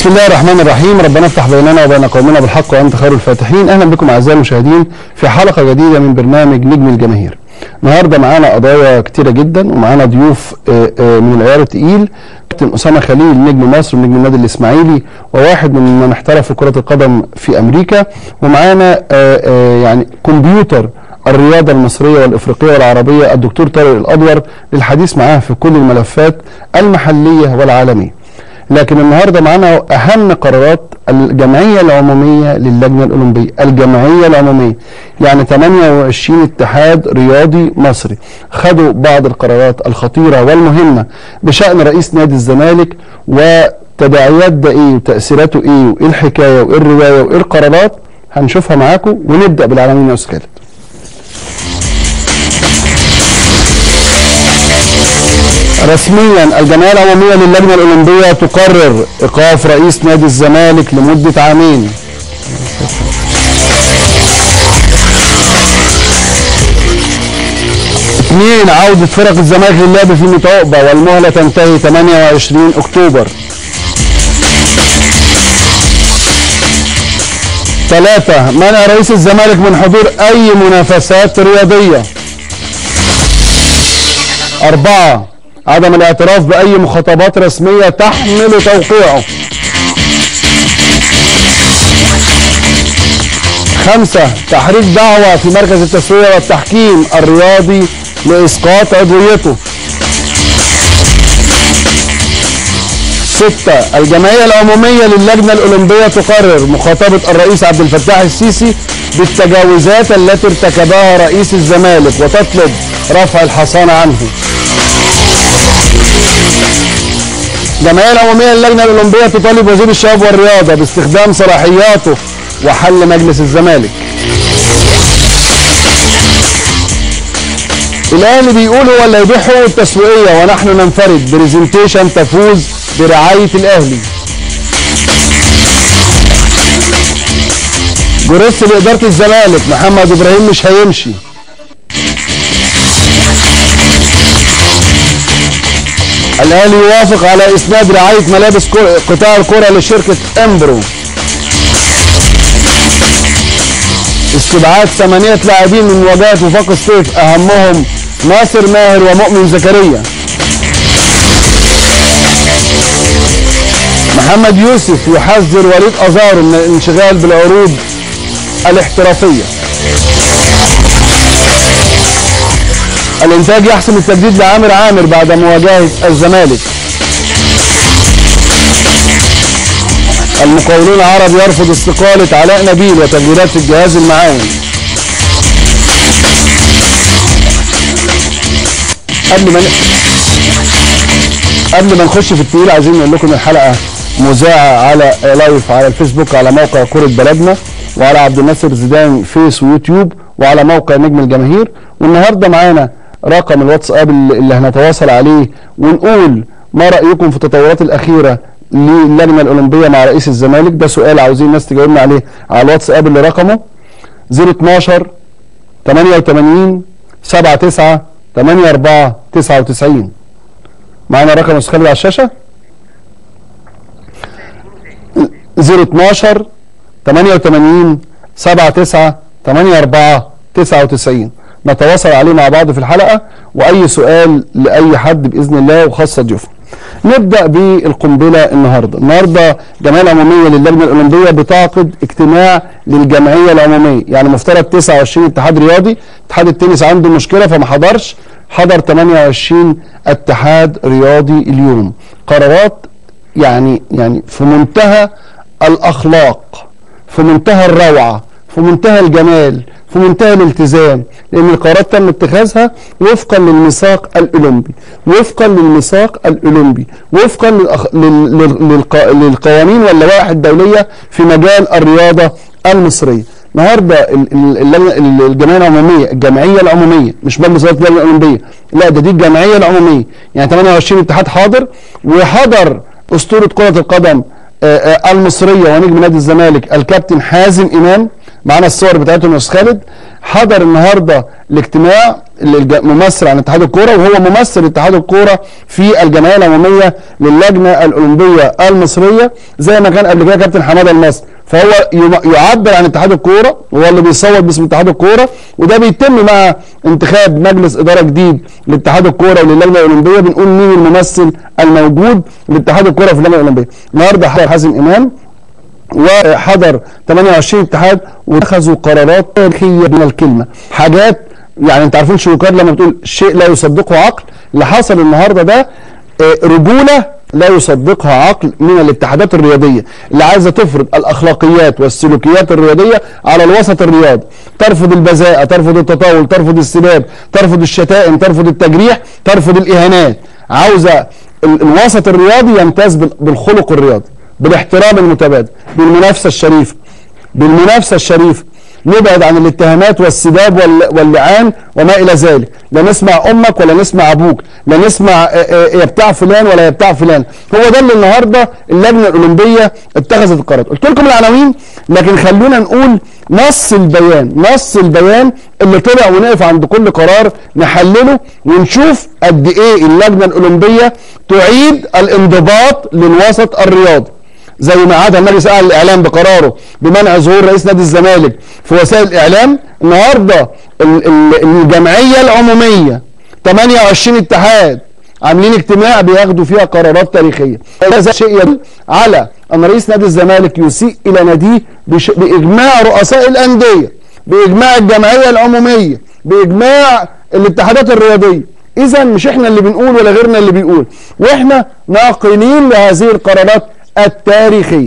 بسم الله الرحمن الرحيم ربنا افتح بيننا وبين قومنا بالحق وانت خير الفاتحين اهلا بكم اعزائي المشاهدين في حلقه جديده من برنامج نجم الجماهير النهارده معانا قضايا كتيره جدا ومعانا ضيوف آه، آه، من العيار التقيل كابتن اسامه خليل نجم مصر ونجم النادي الاسماعيلي وواحد من من احترف في كره القدم في امريكا ومعانا آه، آه، يعني كمبيوتر الرياضة المصرية والإفريقية والعربية الدكتور طارق الأدور للحديث معاه في كل الملفات المحلية والعالمية لكن النهارده معانا اهم قرارات الجمعيه العموميه للجنه الاولمبيه، الجمعيه العموميه يعني 28 اتحاد رياضي مصري خدوا بعض القرارات الخطيره والمهمه بشان رئيس نادي الزمالك وتداعيات ده ايه وتاثيراته ايه وايه الحكايه وايه الروايه وايه القرارات هنشوفها معاكم ونبدا بالعناوين يا استاذ خالد. رسميا الجمعيه العموميه للجنه الاولمبيه تقرر ايقاف رئيس نادي الزمالك لمده عامين اثنين عودة فرق الزمالك للعب في ميت عقبة والمهلة تنتهي 28 أكتوبر ثلاثة منع رئيس الزمالك من حضور أي منافسات رياضية أربعة عدم الاعتراف بأي مخاطبات رسمية تحمل توقيعه خمسة تحريك دعوة في مركز التسوية والتحكيم الرياضي لإسقاط عضويته ستة الجمعية العمومية للجنة الأولمبية تقرر مخاطبة الرئيس عبد الفتاح السيسي بالتجاوزات التي ارتكبها رئيس الزمالك وتطلب رفع الحصانة عنه الجمعية العمومية للجنة الأولمبية تطالب وزير الشباب والرياضة باستخدام صلاحياته وحل مجلس الزمالك الأهلي بيقول هو اللي هيبيع حقوق التسويقية ونحن ننفرد بريزنتيشن تفوز برعاية الأهلي جرس لإدارة الزمالك محمد إبراهيم مش هيمشي الاهلي يوافق على اسناد رعايه ملابس كر- قطاع الكره لشركه امبرو استبعاد ثمانيه لاعبين من مواجهه وفاق الصيف اهمهم ناصر ماهر ومؤمن زكريا محمد يوسف يحذر وليد ازارو من الانشغال بالعروض الاحترافيه الانتاج يحسم التجديد لعامر عامر بعد مواجهه الزمالك المقاولون العرب يرفض استقالة علاء نبيل وتغييرات في الجهاز المعاون قبل ما ن- قبل ما نخش في التقيل عايزين نقول لكم الحلقة مذاعة على لايف على الفيسبوك على موقع كرة بلدنا وعلى عبد الناصر زيدان فيس ويوتيوب وعلى موقع نجم الجماهير والنهارده معانا رقم الواتساب اللي اللي هنتواصل عليه ونقول ما رأيكم في التطورات الأخيرة للجنة الأولمبية مع رئيس الزمالك ده سؤال عاوزين الناس تجاوبنا عليه على الواتساب اللي رقمه 012 88 79 84 99 معانا رقم استاذ خالد على الشاشة 012 88 79 84 99 نتواصل عليه مع بعض في الحلقة وأي سؤال لأي حد بإذن الله وخاصة ضيوفنا نبدأ بالقنبلة النهاردة النهاردة الجمعية العمومية للجنة الأولمبية بتعقد اجتماع للجمعية العمومية يعني مفترض 29 اتحاد رياضي اتحاد التنس عنده مشكلة فما حضرش حضر 28 اتحاد رياضي اليوم قرارات يعني يعني في منتهى الأخلاق في منتهى الروعة في منتهى الجمال في منتهى الالتزام لأن القرارات تم اتخاذها وفقا للميثاق الأولمبي وفقا للميثاق الأولمبي وفقا للأخ... لل... لل... للق... للقوانين واللوائح الدولية في مجال الرياضة المصرية النهارده ال- ال- اللجنة- ال- الجمعيه العموميه الجمعيه العموميه مش مجلس اداره اللجنه الاولمبيه لا ده دي الجمعيه العموميه يعني 28 اتحاد حاضر وحضر اسطوره كره القدم آه، آه، المصريه ونجم نادي الزمالك الكابتن حازم امام معانا الصور بتاعتهم يا استاذ خالد حضر النهارده الاجتماع الممثل عن اتحاد الكوره وهو ممثل اتحاد الكوره في الجمعيه العموميه للجنه الاولمبيه المصريه زي ما كان قبل كده كابتن حماده المصري فهو يعبر عن اتحاد الكوره وهو اللي بيصوت باسم اتحاد الكوره وده بيتم مع انتخاب مجلس اداره جديد لاتحاد الكوره وللجنه الاولمبيه بنقول مين الممثل الموجود لاتحاد الكوره في اللجنه الاولمبيه النهارده حضر حازم امام وحضر 28 اتحاد واتخذوا قرارات تاريخيه من الكلمه حاجات يعني انت عارفين شوكار لما بتقول شيء لا يصدقه عقل اللي حصل النهارده ده رجوله لا يصدقها عقل من الاتحادات الرياضيه اللي عايزه تفرض الاخلاقيات والسلوكيات الرياضيه على الوسط الرياضي ترفض البذاءه ترفض التطاول ترفض السباب ترفض الشتائم ترفض التجريح ترفض الاهانات عاوزه الوسط الرياضي يمتاز بالخلق الرياضي بالاحترام المتبادل بالمنافسه الشريفه بالمنافسه الشريفه نبعد عن الاتهامات والسباب واللعان وما الى ذلك لا نسمع امك ولا نسمع ابوك لا نسمع يا بتاع فلان ولا يا بتاع فلان هو ده اللي النهارده اللجنه الاولمبيه اتخذت القرار قلت لكم العناوين لكن خلونا نقول نص البيان نص البيان اللي طلع ونقف عند كل قرار نحلله ونشوف قد ايه اللجنه الاولمبيه تعيد الانضباط للوسط الرياضي زي ما عاد المجلس الاعلى للاعلام بقراره بمنع ظهور رئيس نادي الزمالك في وسائل الاعلام النهارده الجمعيه العموميه 28 اتحاد عاملين اجتماع بياخدوا فيها قرارات تاريخيه هذا شيء يدل على ان رئيس نادي الزمالك يسيء الى ناديه باجماع رؤساء الانديه باجماع الجمعيه العموميه باجماع الاتحادات الرياضيه اذا مش احنا اللي بنقول ولا غيرنا اللي بيقول واحنا ناقلين لهذه القرارات التاريخية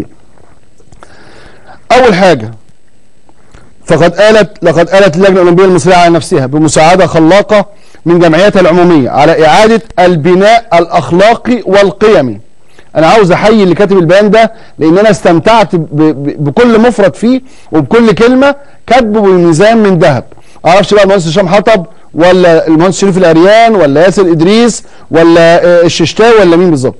أول حاجة فقد قالت لقد قالت اللجنة الأولمبية المصرية على نفسها بمساعدة خلاقة من جمعيتها العمومية على إعادة البناء الأخلاقي والقيمي أنا عاوز أحيي اللي كاتب البيان ده لأن أنا استمتعت بكل مفرد فيه وبكل كلمة كاتبه بميزان من ذهب معرفش بقى المهندس هشام حطب ولا المهندس شريف العريان ولا ياسر إدريس ولا الششتاوي ولا مين بالظبط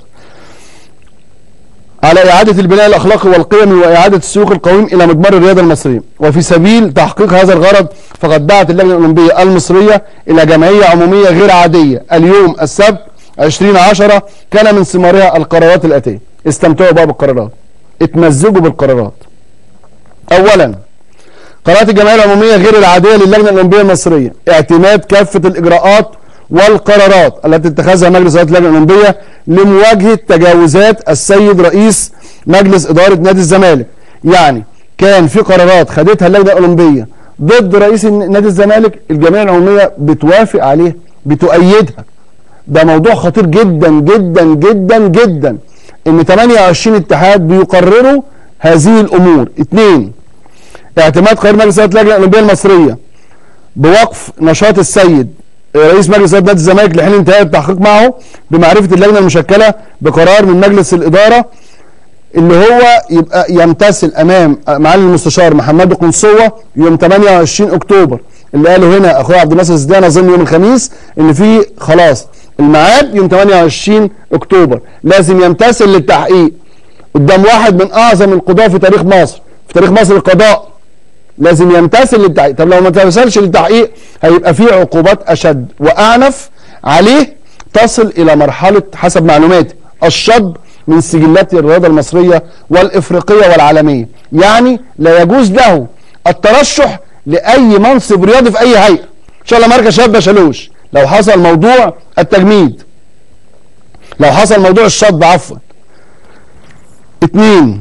على إعادة البناء الأخلاقي والقيمي وإعادة السلوك القويم إلى مدمر الرياضة المصرية وفي سبيل تحقيق هذا الغرض فقد دعت اللجنة الأولمبية المصرية إلى جمعية عمومية غير عادية اليوم السبت 20 10 كان من ثمارها القرارات الآتية استمتعوا بقى بالقرارات اتمزجوا بالقرارات أولا قرارات الجمعية العمومية غير العادية للجنة الأولمبية المصرية اعتماد كافة الإجراءات والقرارات التي اتخذها مجلس إدارة اللجنة الأولمبية لمواجهة تجاوزات السيد رئيس مجلس إدارة نادي الزمالك يعني كان في قرارات خدتها اللجنة الأولمبية ضد رئيس نادي الزمالك الجمعية العمومية بتوافق عليها بتؤيدها ده موضوع خطير جدا جدا جدا جدا ان 28 اتحاد بيقرروا هذه الامور اثنين اعتماد قرار مجلس اداره اللجنه الاولمبيه المصريه بوقف نشاط السيد رئيس مجلس اداره نادي الزمالك لحين انتهاء التحقيق معه بمعرفه اللجنه المشكله بقرار من مجلس الاداره اللي هو يبقى يمتثل امام معالي المستشار محمد قنصوه يوم 28 اكتوبر اللي قاله هنا اخويا عبد الناصر الزدان اظن يوم الخميس ان في خلاص الميعاد يوم 28 اكتوبر لازم يمتثل للتحقيق قدام واحد من اعظم القضاه في تاريخ مصر في تاريخ مصر القضاء لازم يمتثل للتحقيق طب لو ما امتثلش للتحقيق هيبقى في عقوبات اشد واعنف عليه تصل الى مرحله حسب معلوماتي الشطب من سجلات الرياضه المصريه والافريقيه والعالميه يعني لا يجوز له الترشح لاي منصب رياضي في اي هيئه ان شاء الله مركز شباب بشالوش لو حصل موضوع التجميد لو حصل موضوع الشطب عفوا اثنين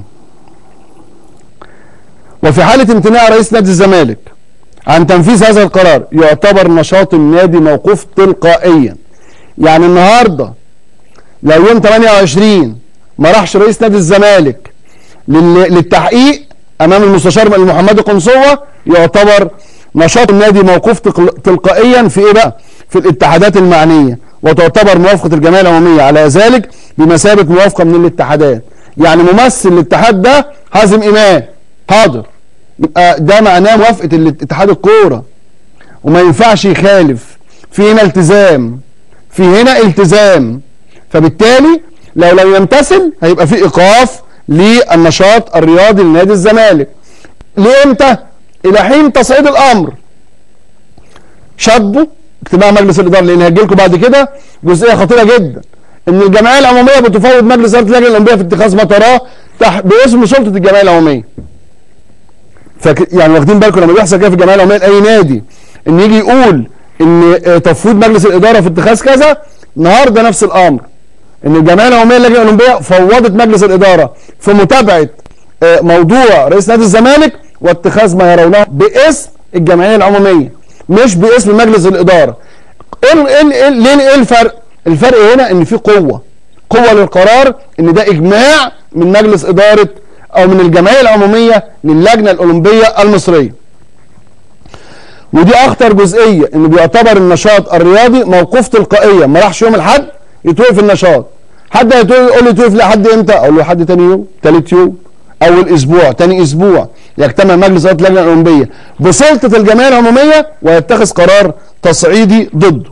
وفي حالة امتناع رئيس نادي الزمالك عن تنفيذ هذا القرار يعتبر نشاط النادي موقوف تلقائيا يعني النهاردة لو يوم 28 ما راحش رئيس نادي الزمالك للتحقيق امام المستشار المحمدي قنصوة يعتبر نشاط النادي موقوف تلقائيا في ايه بقى في الاتحادات المعنية وتعتبر موافقة الجمعية العمومية على ذلك بمثابة موافقة من الاتحادات يعني ممثل الاتحاد ده حازم امام حاضر يبقى ده معناه موافقه الاتحاد الكوره وما ينفعش يخالف في هنا التزام في هنا التزام فبالتالي لو لم يمتثل هيبقى في ايقاف للنشاط الرياضي لنادي الزمالك ليه امتى الى حين تصعيد الامر شطبوا اجتماع مجلس الاداره لان هيجي لكم بعد كده جزئيه خطيره جدا ان الجمعيه العموميه بتفوض مجلس اداره اللجنه الاولمبيه في اتخاذ ما تراه تحت باسم سلطه الجمعيه العموميه فك يعني واخدين بالكم لما بيحصل كده في الجمعيه العموميه لاي نادي ان يجي يقول ان آه، تفويض مجلس الاداره في اتخاذ كذا النهارده نفس الامر ان الجمعيه العموميه للجنه الاولمبيه فوضت مجلس الاداره في متابعه آه، موضوع رئيس نادي الزمالك واتخاذ ما يرونه باسم الجمعيه العموميه مش باسم مجلس الاداره ايه ايه ايه ليه ايه الفرق الفرق هنا ان في قوه قوه للقرار ان ده اجماع من مجلس اداره او من الجمعيه العموميه للجنه الاولمبيه المصريه ودي اخطر جزئيه ان بيعتبر النشاط الرياضي موقوف تلقائيا ما راحش يوم الاحد يتوقف النشاط حد هيقول لي توقف لحد امتى اقول له لحد تاني يوم تالت يوم اول اسبوع تاني اسبوع يجتمع مجلس اداره اللجنه الاولمبيه بسلطه الجمعيه العموميه ويتخذ قرار تصعيدي ضده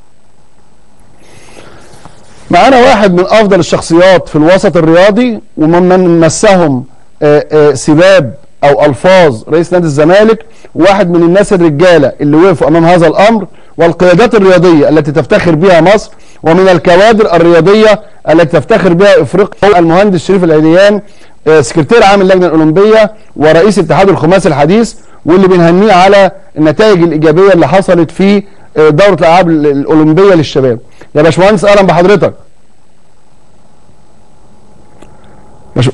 معانا واحد من افضل الشخصيات في الوسط الرياضي ومن مسهم آه، آه، سباب او الفاظ رئيس نادي الزمالك واحد من الناس الرجاله اللي وقفوا امام هذا الامر والقيادات الرياضيه التي تفتخر بها مصر ومن الكوادر الرياضيه التي تفتخر بها افريقيا المهندس شريف العليان آه، سكرتير عام اللجنه الاولمبيه ورئيس اتحاد الخماسي الحديث واللي بنهنيه على النتائج الايجابيه اللي حصلت في آه، دوره الالعاب الاولمبيه للشباب يا باشمهندس اهلا بحضرتك باش...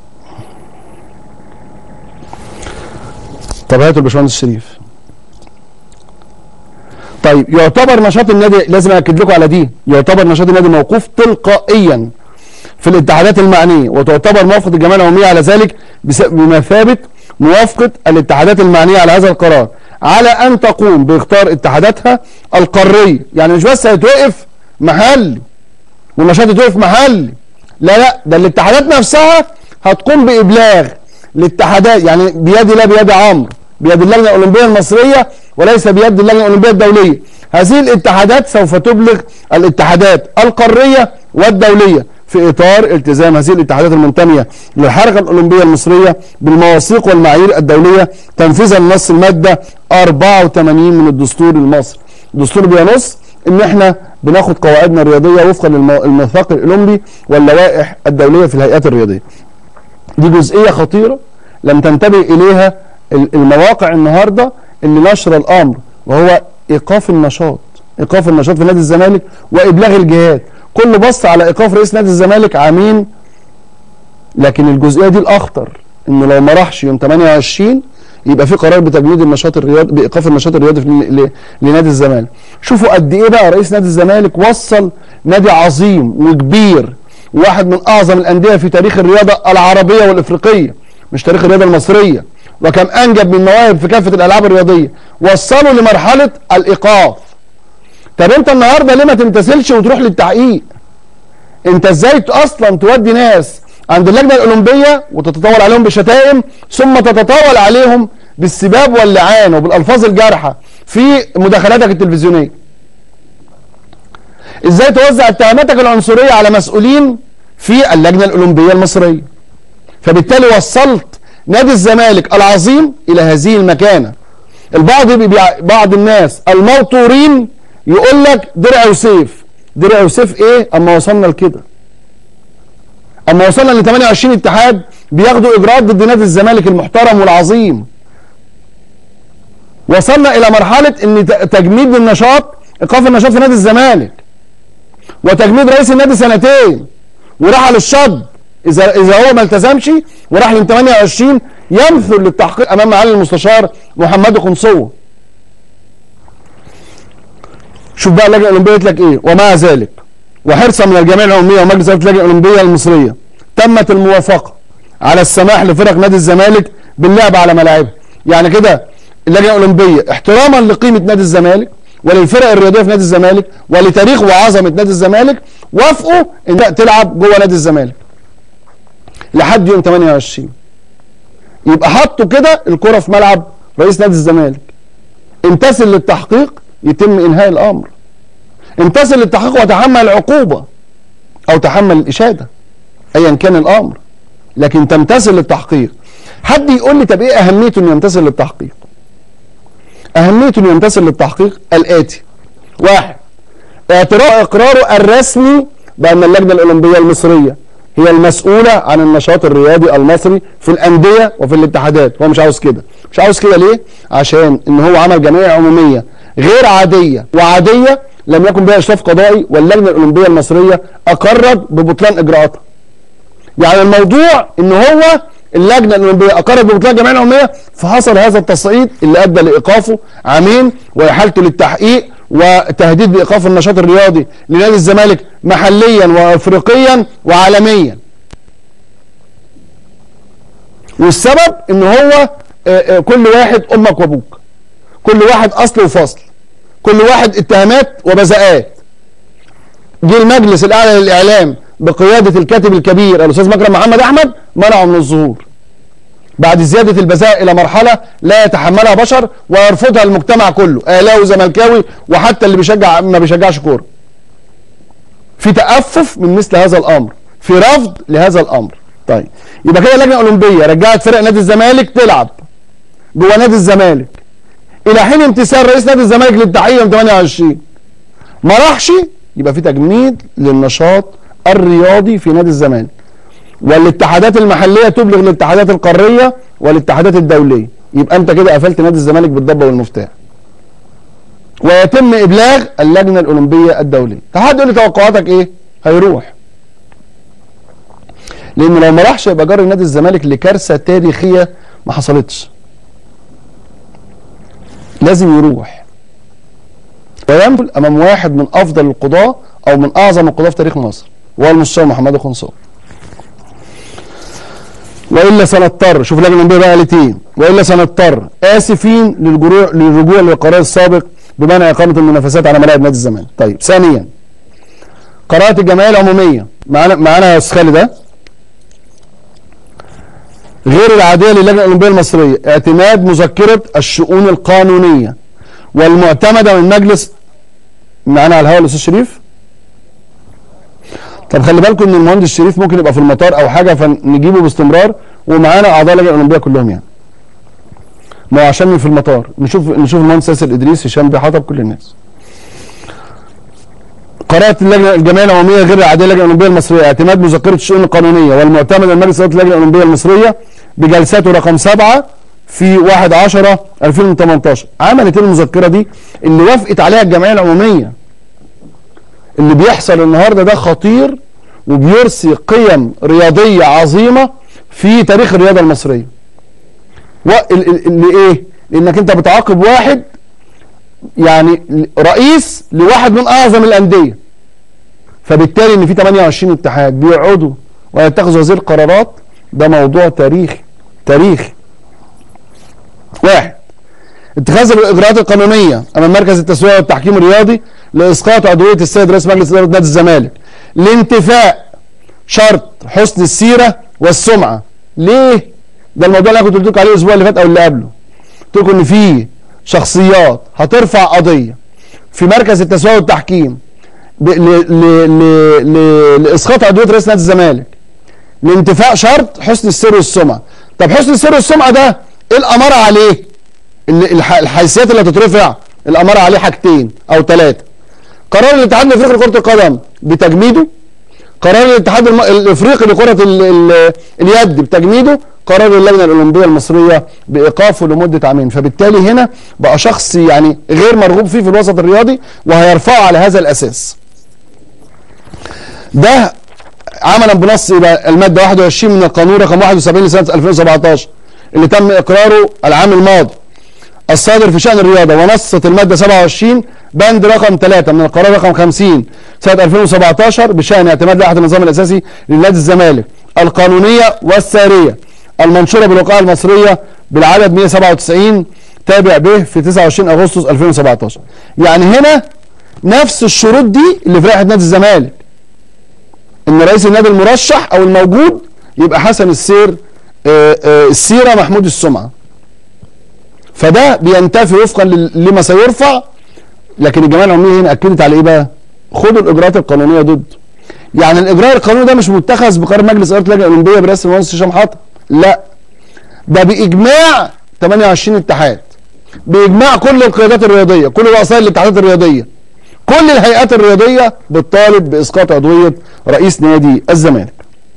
طب هاتوا الباشمهندس شريف طيب يعتبر نشاط النادي لازم اكد لكم على دي يعتبر نشاط النادي موقوف تلقائيا في الاتحادات المعنيه وتعتبر موافقه الجمعيه العموميه على ذلك بس- بمثابه موافقه الاتحادات المعنيه على هذا القرار على ان تقوم باختار اتحاداتها القاريه يعني مش بس هيتوقف محلي والنشاط يتوقف محلي لا لا ده الاتحادات نفسها هتقوم بابلاغ الاتحادات يعني بيد لا بيد عمرو بيد اللجنه الاولمبيه المصريه وليس بيد اللجنه الاولمبيه الدوليه هذه الاتحادات سوف تبلغ الاتحادات القاريه والدوليه في اطار التزام هذه الاتحادات المنتميه للحركه الاولمبيه المصريه بالمواثيق والمعايير الدوليه تنفيذا لنص الماده 84 من الدستور المصري الدستور بينص ان احنا بناخد قواعدنا الرياضيه وفقا للميثاق الاولمبي واللوائح الدوليه في الهيئات الرياضيه دي جزئيه خطيره لم تنتبه اليها ال- المواقع النهارده اللي نشر الامر وهو ايقاف النشاط ايقاف النشاط في نادي الزمالك وابلاغ الجهات كل بص على ايقاف رئيس نادي الزمالك عامين لكن الجزئيه دي الاخطر انه لو ما راحش يوم 28 يبقى في قرار بتجميد النشاط الرياضي بايقاف النشاط الرياضي في ل- ل- لنادي الزمالك شوفوا قد ايه بقى رئيس نادي الزمالك وصل نادي عظيم وكبير واحد من اعظم الانديه في تاريخ الرياضه العربيه والافريقيه مش تاريخ الرياضه المصريه وكم انجب من مواهب في كافه الالعاب الرياضيه وصلوا لمرحله الايقاف طب انت النهارده ليه ما تمتثلش وتروح للتحقيق انت ازاي ت- اصلا تودي ناس عند اللجنه الاولمبيه وتتطاول عليهم بشتائم ثم تتطاول عليهم بالسباب واللعان وبالالفاظ الجارحه في مداخلاتك التلفزيونيه ازاي توزع اتهاماتك العنصريه على مسؤولين في اللجنه الاولمبيه المصريه فبالتالي وصلت نادي الزمالك العظيم الى هذه المكانه البعض بيبيع بعض الناس الموتورين يقول لك درع وسيف درع وسيف ايه اما وصلنا لكده اما وصلنا ل 28 اتحاد بياخدوا اجراءات ضد نادي الزمالك المحترم والعظيم وصلنا الى مرحله ان ت- تجميد النشاط ايقاف النشاط في نادي الزمالك وتجميد رئيس النادي سنتين وراح للشط اذا اذا هو ما التزمش وراح ل 28 يمثل للتحقيق امام معالي المستشار محمد قنصوه شوف بقى اللجنه الاولمبيه قالت لك ايه ومع ذلك وحرصا من الجمعيه العموميه ومجلس اداره اللجنه الاولمبيه المصريه تمت الموافقه على السماح لفرق نادي الزمالك باللعب على ملاعبها يعني كده اللجنه الاولمبيه احتراما لقيمه نادي الزمالك وللفرق الرياضيه في نادي الزمالك ولتاريخ وعظمه نادي الزمالك وافقوا ان تلعب جوه نادي الزمالك لحد يوم 28 يبقى حطوا كده الكره في ملعب رئيس نادي الزمالك امتثل للتحقيق يتم انهاء الامر امتثل للتحقيق وتحمل العقوبه او تحمل الاشاده ايا كان الامر لكن تمتثل للتحقيق حد يقول لي طب ايه اهميته انه يمتثل للتحقيق اهميه انه يمتثل للتحقيق الاتي واحد اعتراف اقراره الرسمي بان اللجنه الاولمبيه المصريه هي المسؤوله عن النشاط الرياضي المصري في الانديه وفي الاتحادات هو مش عاوز كده مش عاوز كده ليه عشان ان هو عمل جمعيه عموميه غير عاديه وعاديه لم يكن بها اشراف قضائي واللجنه الاولمبيه المصريه اقرت ببطلان اجراءاتها يعني الموضوع ان هو اللجنه الاولمبيه اقرت ببطلان الجمعيه العموميه فحصل هذا التصعيد اللي ادى لايقافه عامين واحالته للتحقيق وتهديد بايقاف النشاط الرياضي لنادي الزمالك محليا وافريقيا وعالميا والسبب ان هو آه، آه، كل واحد امك وابوك كل واحد اصل وفصل كل واحد اتهامات وبذاءات جه المجلس الاعلى للاعلام بقياده الكاتب الكبير الاستاذ مكرم محمد احمد منعه من الظهور بعد زياده البذاء الى مرحله لا يتحملها بشر ويرفضها المجتمع كله اهلاوي وزملكاوي وحتى اللي بيشجع ما بيشجعش كوره في تأفف من مثل هذا الامر في رفض لهذا الامر طيب يبقى كده اللجنه الاولمبيه رجعت فرق نادي الزمالك تلعب جوه نادي الزمالك الى حين امتثال رئيس نادي الزمالك للتحقيق يوم 28 ما راحش يبقى في تجميد للنشاط الرياضي في نادي الزمالك والاتحادات المحليه تبلغ الاتحادات القاريه والاتحادات الدوليه يبقى انت كده قفلت نادي الزمالك بالضبه والمفتاح ويتم ابلاغ اللجنه الاولمبيه الدوليه حد يقول لي توقعاتك ايه هيروح لان لو ما راحش يبقى جري نادي الزمالك لكارثه تاريخيه ما حصلتش لازم يروح وينبل امام واحد من افضل القضاه او من اعظم القضاه في تاريخ مصر وهو المستشار محمد خنصار والا سنضطر شوف اللجنه الاولمبيه بقى قالت ايه والا سنضطر اسفين للجروع للرجوع للقرار السابق بمنع اقامه المنافسات على ملاعب نادي الزمالك طيب ثانيا قرارات الجمعيه العموميه معانا معانا يا استاذ خالد ها؟ غير العاديه للجنه الاولمبيه المصريه اعتماد مذكره الشؤون القانونيه والمعتمده من مجلس معانا على الهواء الاستاذ شريف طب خلي بالكم ان المهندس شريف ممكن يبقى في المطار او حاجه فنجيبه باستمرار ومعانا اعضاء اللجنه الاولمبيه كلهم يعني ما هو عشان في المطار نشوف نشوف المهندس ياسر ادريس هشام بيه حطب كل الناس قرارات اللجنه الجمعيه العموميه غير العاديه للجنه الاولمبيه المصريه اعتماد مذكره الشؤون القانونيه والمعتمد من مجلس اداره اللجنه الاولمبيه المصريه بجلساته رقم 7 في 1 10 2018 عملت المذكره دي اللي وافقت عليها الجمعيه العموميه اللي بيحصل النهارده ده خطير وبيرسي قيم رياضيه عظيمه في تاريخ الرياضه المصريه. لايه؟ لانك انت بتعاقب واحد يعني رئيس لواحد من اعظم الانديه. فبالتالي ان في 28 اتحاد بيقعدوا ويتخذوا هذه القرارات ده موضوع تاريخي تاريخي. واحد اتخاذ الاجراءات القانونيه امام مركز التسويه والتحكيم الرياضي لاسقاط عضويه السيد رئيس مجلس اداره نادي الزمالك لانتفاء شرط حسن السيره والسمعه ليه ده الموضوع اللي انا كنت قلت لكم عليه الاسبوع اللي فات او اللي قبله قلت لكم ان في شخصيات هترفع قضيه في مركز التسويه والتحكيم لاسقاط عضويه رئيس نادي الزمالك لانتفاء شرط حسن السر والسمعه طب حسن السر والسمعه ده ايه الاماره عليه الحيثيات اللي هتترفع الاماره عليه حاجتين او ثلاثه قرار الاتحاد الافريقي لكره القدم بتجميده قرار الاتحاد الم... الافريقي لكره ال... ال... اليد بتجميده قرار اللجنه الاولمبيه المصريه بايقافه لمده عامين فبالتالي هنا بقى شخص يعني غير مرغوب فيه في الوسط الرياضي وهيرفعه على هذا الاساس ده عملا بنص الى الماده 21 من القانون رقم 71 لسنه 2017 اللي تم اقراره العام الماضي الصادر في شأن الرياضة ونصت المادة 27 بند رقم 3 من القرار رقم 50 سنة 2017 بشأن اعتماد لائحة النظام الأساسي لنادي الزمالك القانونية والسارية المنشورة بالوقائع المصرية بالعدد 197 تابع به في 29 أغسطس 2017 يعني هنا نفس الشروط دي اللي في لائحة نادي الزمالك ان رئيس النادي المرشح او الموجود يبقى حسن السير آه، آه، السيرة محمود السمعة فده بينتفي وفقا لما سيرفع لكن الجمعيه العموميه هنا اكدت على ايه بقى؟ خدوا الاجراءات القانونيه ضد يعني الاجراء القانوني ده مش متخذ بقرار مجلس اداره اللجنه الاولمبيه برئاسه المهندس هشام حاطب لا ده باجماع 28 اتحاد باجماع كل القيادات الرياضيه كل رؤساء الاتحادات الرياضيه كل الهيئات الرياضيه بتطالب باسقاط عضويه رئيس نادي الزمالك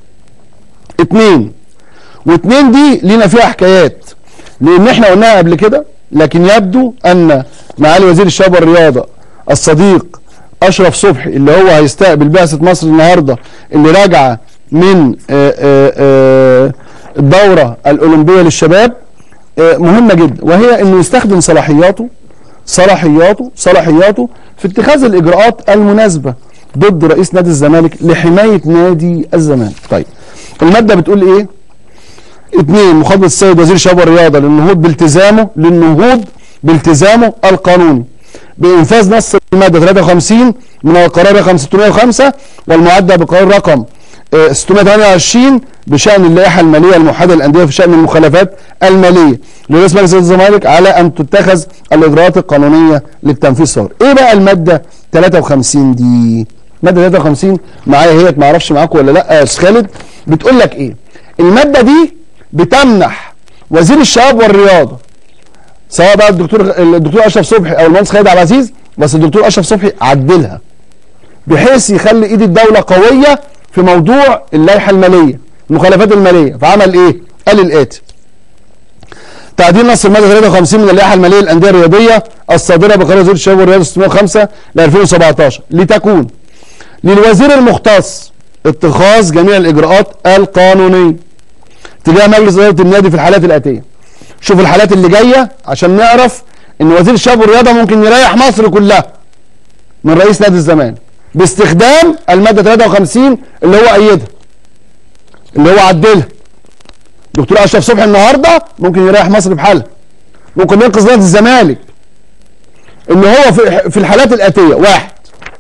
اتنين واتنين دي لينا فيها حكايات لان احنا قلناها قبل كده لكن يبدو ان معالي وزير الشباب والرياضه الصديق اشرف صبحي اللي هو هيستقبل بعثه مصر النهارده اللي راجعه من آه، آه، آه، الدوره الاولمبيه للشباب آه، مهمه جدا وهي انه يستخدم صلاحياته صلاحياته صلاحياته في اتخاذ الاجراءات المناسبه ضد رئيس نادي الزمالك لحمايه نادي الزمالك. طيب الماده بتقول ايه؟ اثنين مخاطبه السيد وزير الشباب والرياضه للنهوض بالتزامه للنهوض بالتزامه القانوني بانفاذ نص الماده 53 من القرار رقم 605 والمعدل بقرار رقم آه، 628 بشان اللائحه الماليه الموحده للانديه في شان المخالفات الماليه لرئيس مجلس الزمالك على ان تتخذ الاجراءات القانونيه للتنفيذ الصغير. ايه بقى الماده 53 دي؟ ماده 53 معايا هي ما اعرفش معاكم ولا لا يا استاذ خالد بتقول لك ايه؟ الماده دي بتمنح وزير الشباب والرياضه سواء بقى الدكتور الدكتور اشرف صبحي او المهندس خالد عبد العزيز بس الدكتور اشرف صبحي عدلها بحيث يخلي ايد الدوله قويه في موضوع اللائحه الماليه المخالفات الماليه فعمل ايه؟ قال الاتي تعديل نص الماده 53 من اللائحه الماليه للانديه الرياضيه الصادره بقرار وزير الشباب والرياضه 605 ل 2017 لتكون للوزير المختص اتخاذ جميع الاجراءات القانونيه تجاه مجلس اداره النادي في الحالات الاتيه شوف الحالات اللي جايه عشان نعرف ان وزير الشباب والرياضه ممكن يريح مصر كلها من رئيس نادي الزمالك باستخدام الماده 53 اللي هو ايدها اللي هو عدلها دكتور اشرف صبحي النهارده ممكن يريح مصر بحالها ممكن ينقذ نادي الزمالك ان هو في في الحالات الاتيه واحد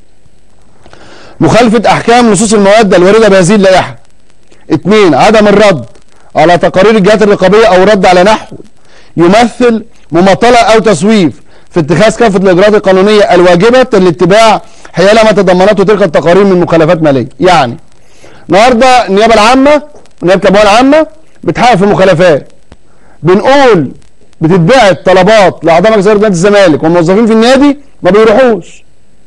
مخالفه احكام نصوص المواد الوارده بهذه اللائحه اثنين عدم الرد على تقارير الجهات الرقابيه او الرد على نحو يمثل مماطله او تسويف في اتخاذ كافه الاجراءات القانونيه الواجبه للاتباع حيال ما تضمنته تلك التقارير من مخالفات ماليه يعني النهارده النيابه العامه نيابه الاموال العامه بتحقق في مخالفات بنقول بتتبعت طلبات لاعضاء مجلس اداره نادي الزمالك والموظفين في النادي ما بيروحوش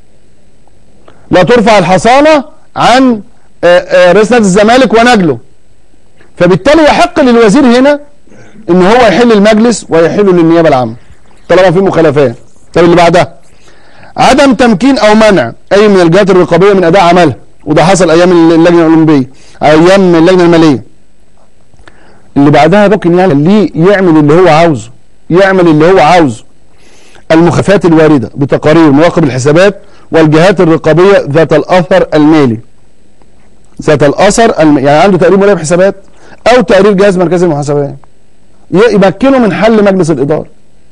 لا ترفع الحصانه عن آه، آه، رئيس نادي الزمالك ونجله فبالتالي يحق للوزير هنا ان هو يحل المجلس ويحله للنيابه العامه طالما في مخالفات طب اللي بعدها عدم تمكين او منع اي من الجهات الرقابيه من اداء عملها وده حصل ايام اللجنه الاولمبيه ايام اللجنه الماليه اللي بعدها ممكن يعني ليه يعمل اللي هو عاوزه يعمل اللي هو عاوزه المخالفات الوارده بتقارير مراقب الحسابات والجهات الرقابيه ذات الاثر المالي ذات الاثر الم... يعني عنده تقرير مراقب حسابات او تقرير جهاز مركزي المحاسبات ي- يمكنه من حل مجلس الاداره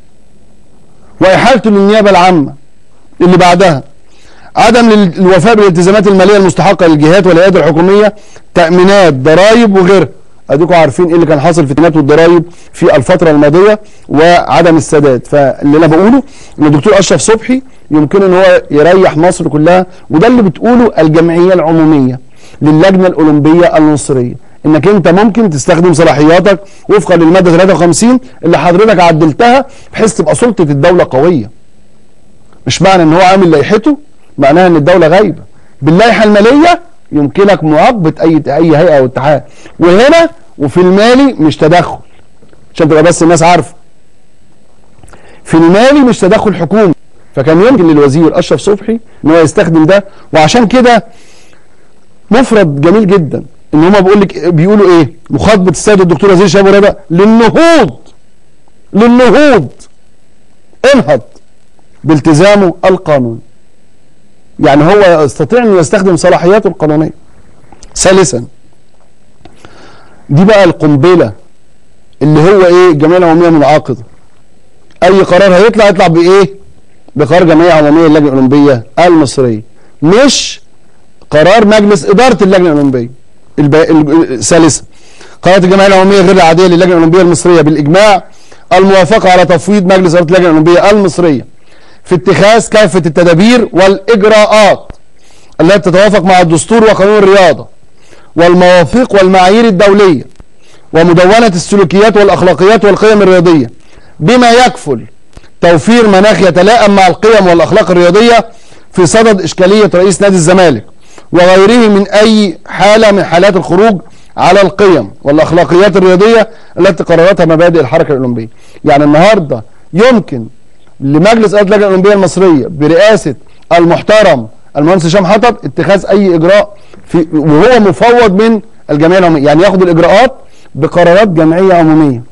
واحالته للنيابه العامه اللي بعدها عدم لل- الوفاء بالالتزامات الماليه المستحقه للجهات والهيئات الحكوميه تامينات ضرائب وغيرها اديكم عارفين ايه اللي كان حاصل في التامينات والضرائب في الفتره الماضيه وعدم السداد فاللي انا بقوله ان الدكتور اشرف صبحي يمكن ان هو يريح مصر كلها وده اللي بتقوله الجمعيه العموميه للجنه الاولمبيه المصريه انك انت ممكن تستخدم صلاحياتك وفقا للماده 53 اللي حضرتك عدلتها بحيث تبقى سلطه الدوله قويه مش معنى ان هو عامل لائحته معناها ان الدوله غايبه باللائحه الماليه يمكنك معاقبه اي اي هيئه او اتحاد وهنا وفي المالي مش تدخل عشان تبقى بس الناس عارفه في المالي مش تدخل حكومي فكان يمكن للوزير اشرف صبحي ان هو يستخدم ده وعشان كده مفرد جميل جدا ان هما بيقول لك بيقولوا ايه مخاطبه السيد الدكتور وزير الشباب والرياضه للنهوض للنهوض انهض بالتزامه القانوني يعني هو يستطيع انه يستخدم صلاحياته القانونيه ثالثا دي بقى القنبله اللي هو ايه الجمعيه العموميه منعقده اي قرار هيطلع يطلع بايه بقرار جمعيه عموميه للجنه الاولمبيه المصريه مش قرار مجلس اداره اللجنه الاولمبيه الب- ال- الثالثه قرارات الجمعيه العموميه غير العاديه للجنه الاولمبيه المصريه بالاجماع الموافقه على تفويض مجلس اداره اللجنه الاولمبيه المصريه في اتخاذ كافه التدابير والاجراءات التي تتوافق مع الدستور وقانون الرياضه والمواثيق والمعايير الدوليه ومدونه السلوكيات والاخلاقيات والقيم الرياضيه بما يكفل توفير مناخ يتلائم مع القيم والاخلاق الرياضيه في صدد اشكاليه رئيس نادي الزمالك وغيره من اي حاله من حالات الخروج على القيم والاخلاقيات الرياضيه التي قررتها مبادئ الحركه الاولمبيه يعني النهارده يمكن لمجلس اداره اللجنه الاولمبيه المصريه برئاسه المحترم المهندس هشام حطب اتخاذ اي اجراء في وهو مفوض من الجمعيه العموميه يعني ياخد الاجراءات بقرارات جمعيه عموميه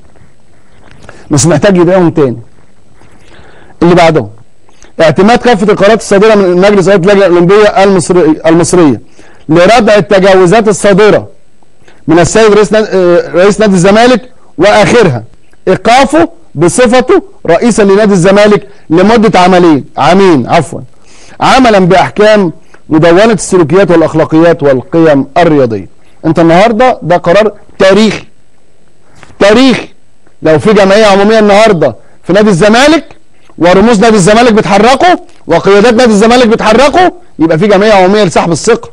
مش محتاج يدعيهم تاني اللي بعدهم اعتماد كافه القرارات الصادره من مجلس اداره اللجنه الاولمبيه المصريه المصريه لردع التجاوزات الصادره من السيد رئيس نادي, رئيس نادي الزمالك واخرها ايقافه بصفته رئيسا لنادي الزمالك لمده عملين عامين عفوا عملا باحكام مدونه السلوكيات والاخلاقيات والقيم الرياضيه انت النهارده ده قرار تاريخي تاريخي لو في جمعيه عموميه النهارده في نادي الزمالك ورموز نادي الزمالك بتحركوا وقيادات نادي الزمالك بتحركوا يبقى في جمعيه عموميه لسحب الثقه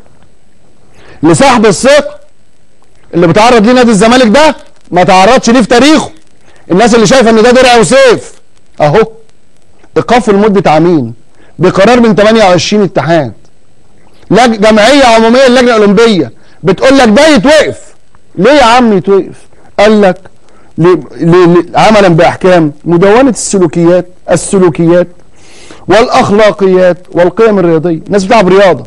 لسحب الثقه اللي بتعرض ليه نادي الزمالك ده ما تعرضش ليه في تاريخه الناس اللي شايفه ان ده درع وسيف اهو ايقافه لمده عامين بقرار من 28 اتحاد لج... جمعيه عموميه للجنه الاولمبيه بتقول لك ده يتوقف ليه يا عم يتوقف قال لك ل... ل... ل... عملا باحكام مدونه السلوكيات السلوكيات والاخلاقيات والقيم الرياضيه الناس بتلعب رياضه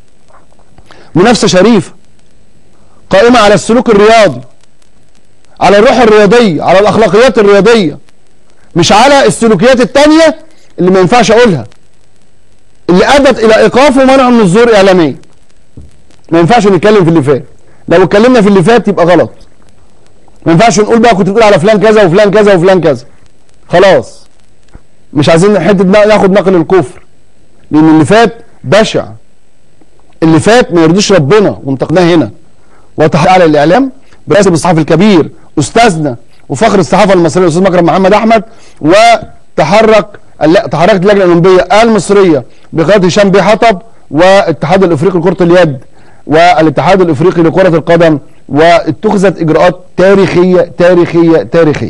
منافسه شريفه قائمه على السلوك الرياضي على الروح الرياضيه على الاخلاقيات الرياضيه مش على السلوكيات التانية اللي ما ينفعش اقولها اللي ادت الى ايقاف ومنع من الظهور اعلاميا ما ينفعش نتكلم في اللي فات لو اتكلمنا في اللي فات يبقى غلط ما ينفعش نقول بقى كنت بتقول على فلان كذا وفلان كذا وفلان كذا خلاص مش عايزين حته ناخد نقل الكفر لان اللي فات بشع اللي فات ما يرضيش ربنا وانتقدناه هنا وتحقيق على الاعلام برئاسه الصحفي الكبير استاذنا وفخر الصحافه المصريه الاستاذ مكرم محمد احمد وتحرك تحركت اللجنه الاولمبيه المصريه بقياده هشام بيه حطب والاتحاد الافريقي لكره اليد والاتحاد الافريقي لكره القدم واتخذت اجراءات تاريخيه تاريخيه تاريخيه.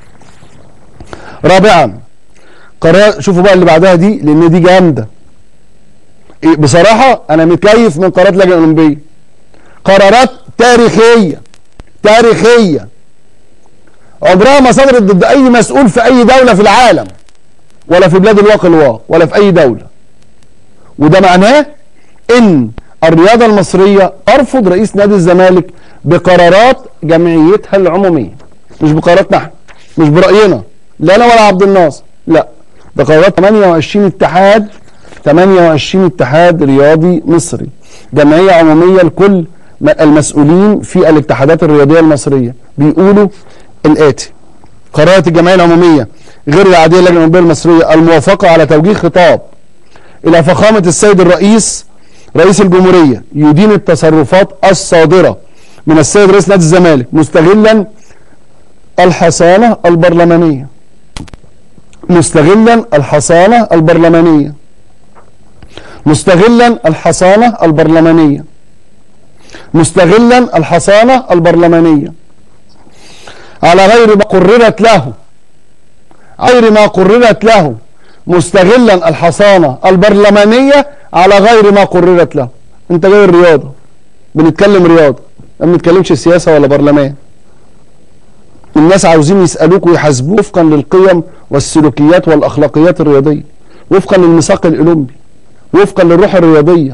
رابعا قرار شوفوا بقى اللي بعدها دي لان دي جامده. بصراحه انا متكيف من قرارات اللجنه الاولمبيه. قرارات تاريخيه تاريخيه عمرها ما صدرت ضد اي مسؤول في اي دوله في العالم ولا في بلاد الواقع الواقع ولا في اي دوله وده معناه ان الرياضه المصريه ترفض رئيس نادي الزمالك بقرارات جمعيتها العموميه مش بقراراتنا احنا مش براينا لا انا ولا عبد الناصر لا ده قرارات 28 اتحاد 28 اتحاد رياضي مصري جمعيه عموميه لكل المسؤولين في الاتحادات الرياضيه المصريه بيقولوا الاتي قرارات الجمعيه العموميه غير العاديه للجنه الاولمبيه المصريه الموافقه على توجيه خطاب الى فخامه السيد الرئيس رئيس الجمهوريه يدين التصرفات الصادره من السيد رئيس نادي الزمالك مستغلا الحصانه البرلمانيه مستغلا الحصانه البرلمانيه مستغلا الحصانه البرلمانيه مستغلا الحصانه البرلمانيه على غير ما قررت له غير ما قررت له مستغلا الحصانة البرلمانية على غير ما قررت له انت جاي الرياضة بنتكلم رياضة ما بنتكلمش سياسة ولا برلمان الناس عاوزين يسألوك ويحاسبوك وفقا للقيم والسلوكيات والأخلاقيات الرياضية وفقا للميثاق الأولمبي وفقا للروح الرياضية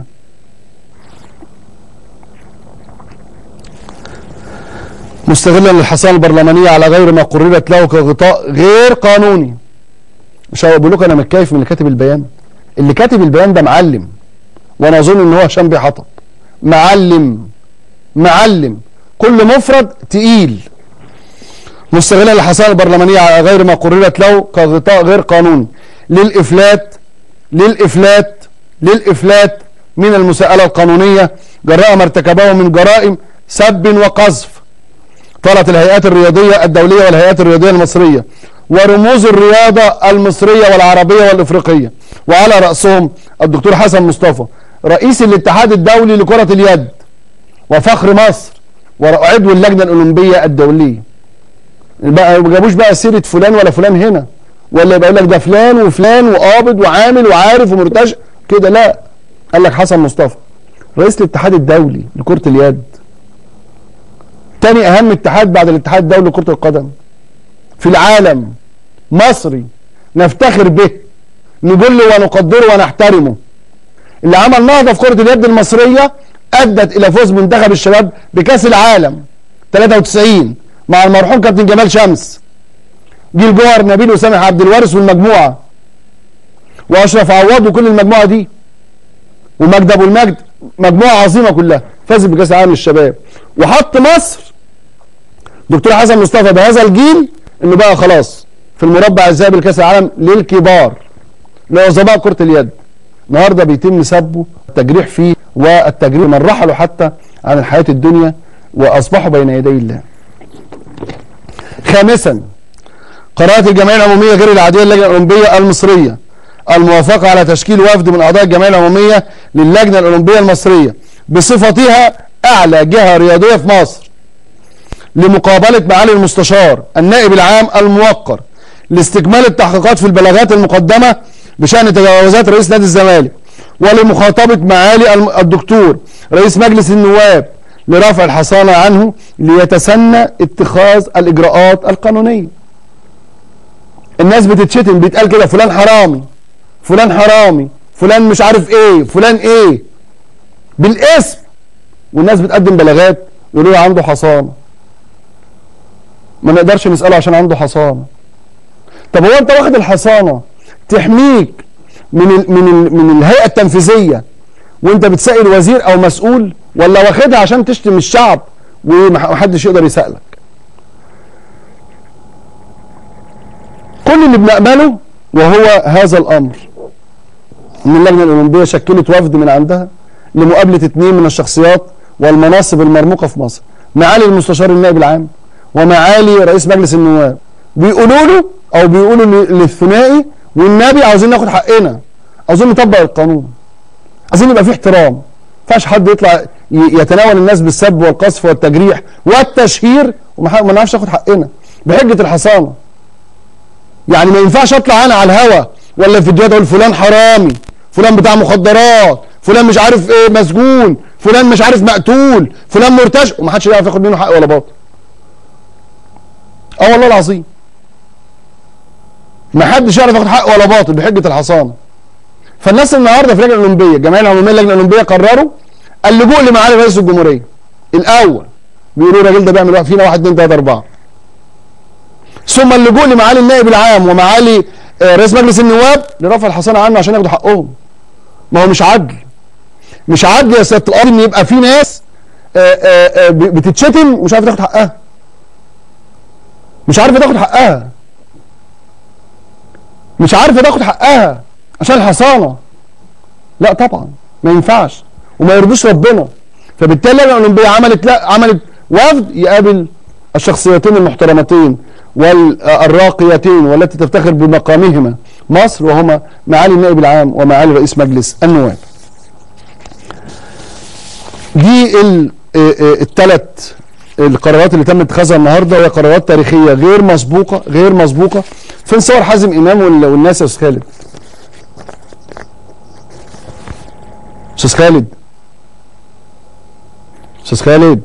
مستغلا للحصانة البرلمانية على غير ما قررت له كغطاء غير قانوني مش هقول لكم انا متكيف من اللي كاتب البيان اللي كاتب البيان ده معلم وانا اظن ان هو هشام بيه حطب معلم معلم كل مفرد تقيل مستغلا للحصانة البرلمانية على غير ما قررت له كغطاء غير قانوني للإفلات للإفلات للإفلات من المساءلة القانونية جراء ما ارتكبه من جرائم سب وقذف طالت الهيئات الرياضية الدولية والهيئات الرياضية المصرية ورموز الرياضة المصرية والعربية والإفريقية وعلى رأسهم الدكتور حسن مصطفى رئيس الاتحاد الدولي لكرة اليد وفخر مصر وعضو اللجنة الأولمبية الدولية بقى ما جابوش بقى سيرة فلان ولا فلان هنا ولا يبقى يقول لك ده فلان وفلان وقابض وعامل وعارف ومرتشي كده لا قال لك حسن مصطفى رئيس الاتحاد الدولي لكرة اليد تاني اهم اتحاد بعد الاتحاد الدولي لكرة القدم في العالم مصري نفتخر به نجل ونقدره ونحترمه اللي عمل نهضة في كرة اليد المصرية ادت الى فوز منتخب الشباب بكاس العالم 93 مع المرحوم كابتن جمال شمس جيل جوهر نبيل وسامح عبد الوارث والمجموعه واشرف عواد وكل المجموعه دي ومجد ابو المجد مجموعه عظيمه كلها فازت بكاس العالم للشباب وحط مصر دكتور حسن مصطفى بهذا الجيل انه بقى خلاص في المربع الذهبي لكاس العالم للكبار لعظماء كره اليد النهارده بيتم سبه التجريح فيه والتجريح من رحلوا حتى عن الحياه الدنيا واصبحوا بين يدي الله. خامسا قرارات الجمعيه العموميه غير العاديه للجنه الاولمبيه المصريه الموافقه على تشكيل وفد من اعضاء الجمعيه العموميه للجنه الاولمبيه المصريه بصفتها اعلى جهه رياضيه في مصر لمقابله معالي المستشار النائب العام الموقر لاستكمال التحقيقات في البلاغات المقدمه بشان تجاوزات رئيس نادي الزمالك ولمخاطبه معالي الدكتور رئيس مجلس النواب لرفع الحصانه عنه ليتسنى اتخاذ الاجراءات القانونيه الناس بتتشتم بيتقال كده فلان حرامي فلان حرامي فلان مش عارف ايه فلان ايه بالاسم والناس بتقدم بلاغات يقولوا له عنده حصانه ما نقدرش نساله عشان عنده حصانه طب هو انت واخد الحصانه تحميك من ال من ال من الهيئه التنفيذيه وانت بتسائل وزير او مسؤول ولا واخدها عشان تشتم الشعب ومحدش يقدر يسالك كل اللي بنأمله وهو هذا الأمر ان اللجنة الأولمبية شكلت وفد من عندها لمقابلة اثنين من الشخصيات والمناصب المرموقة في مصر معالي المستشار النائب العام ومعالي رئيس مجلس النواب بيقولوا له او بيقولوا للثنائي والنبي عاوزين ناخد حقنا عاوزين نطبق القانون عايزين يبقى في احترام ما ينفعش حد يطلع يتناول الناس بالسب والقذف والتجريح والتشهير وما نعرفش ناخد حقنا بحجه الحصانه يعني ما ينفعش اطلع انا على الهوا ولا في فيديوهات اقول فلان حرامي فلان بتاع مخدرات فلان مش عارف ايه مسجون فلان مش عارف مقتول فلان مرتشي ومحدش يعرف ياخد منه حق ولا باطل اه والله العظيم ما حدش يعرف ياخد حق ولا باطل بحجه الحصانه فالناس النهارده في اللجنه الاولمبيه الجمعيه العموميه اللجنه الاولمبيه قرروا اللجوء لمعالي رئيس الجمهوريه الاول بيقولوا الراجل ده بيعمل فينا واحد اثنين ثلاثه اربعه ثم اللجوء لمعالي النائب العام ومعالي رئيس مجلس النواب لرفع الحصانه عنه عشان ياخدوا حقهم ما هو مش عدل مش عدل يا سياده القاضي ان يبقى في ناس بتتشتم ومش عارفه تاخد حقها مش عارفه تاخد حقها مش عارفه تاخد حقها عشان الحصانه لا طبعا ما ينفعش وما يرضيش ربنا فبالتالي اللجنه الاولمبيه عملت لا عملت وفد يقابل الشخصيتين المحترمتين والراقيتين والتي تفتخر بمقامهما مصر وهما معالي النائب العام ومعالي رئيس مجلس النواب دي الثلاث القرارات اللي تم اتخاذها النهارده وهي قرارات تاريخيه غير مسبوقه غير مسبوقه فين صور حازم امام والناس يا استاذ خالد استاذ خالد استاذ خالد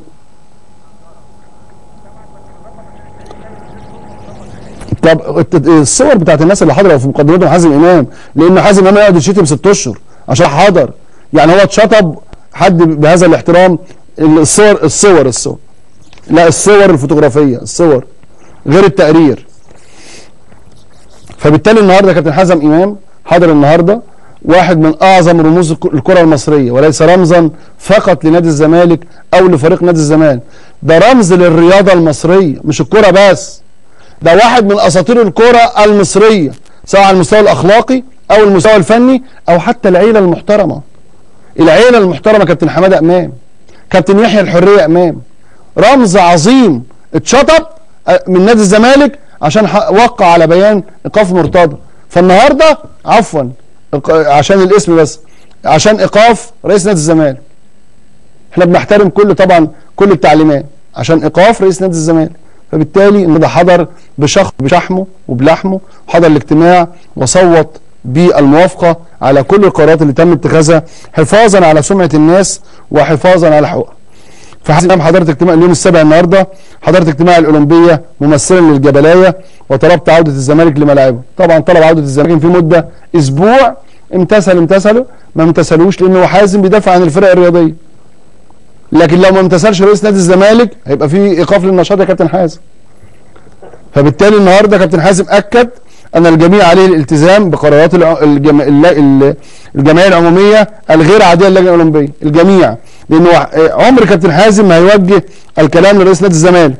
طب الصور بتاعت الناس اللي حضروا في مقدمتهم حازم امام لان حازم امام يقعد يتشتم ست اشهر عشان حضر يعني هو اتشطب حد بهذا الاحترام الصور الصور الصور لا الصور الفوتوغرافيه الصور غير التقرير فبالتالي النهارده كابتن حازم امام حضر النهارده واحد من اعظم رموز الكره المصريه وليس رمزا فقط لنادي الزمالك او لفريق نادي الزمالك ده رمز للرياضه المصريه مش الكره بس ده واحد من اساطير الكره المصريه سواء على المستوى الاخلاقي او المستوى الفني او حتى العيله المحترمه العيله المحترمه كابتن حماده امام كابتن يحيى الحريه امام رمز عظيم اتشطب من نادي الزمالك عشان وقع على بيان ايقاف مرتضى فالنهارده عفوا عشان الاسم بس عشان ايقاف رئيس نادي الزمالك احنا بنحترم كل طبعا كل التعليمات عشان ايقاف رئيس نادي الزمالك فبالتالي النهارده حضر بشخص بشحمه وبلحمه حضر الاجتماع وصوت بالموافقه على كل القرارات اللي تم اتخاذها حفاظا على سمعه الناس وحفاظا على حقوقها. فحسب حضرت اجتماع اليوم السابع النهارده حضرت اجتماع الاولمبيه ممثلا للجبلايه وطلبت عوده الزمالك لملاعبه طبعا طلب عوده الزمالك في مده اسبوع امتثل امتثلوا ما امتثلوش لانه حازم بيدافع عن الفرق الرياضيه لكن لو ما امتثلش رئيس نادي الزمالك هيبقى في ايقاف للنشاط يا كابتن حازم فبالتالي النهارده كابتن حازم اكد ان الجميع عليه الالتزام بقرارات الجم... الجمعيه العموميه الغير عاديه للجنه الاولمبيه الجميع لانه عمر كابتن حازم ما هيوجه الكلام لرئيس نادي الزمالك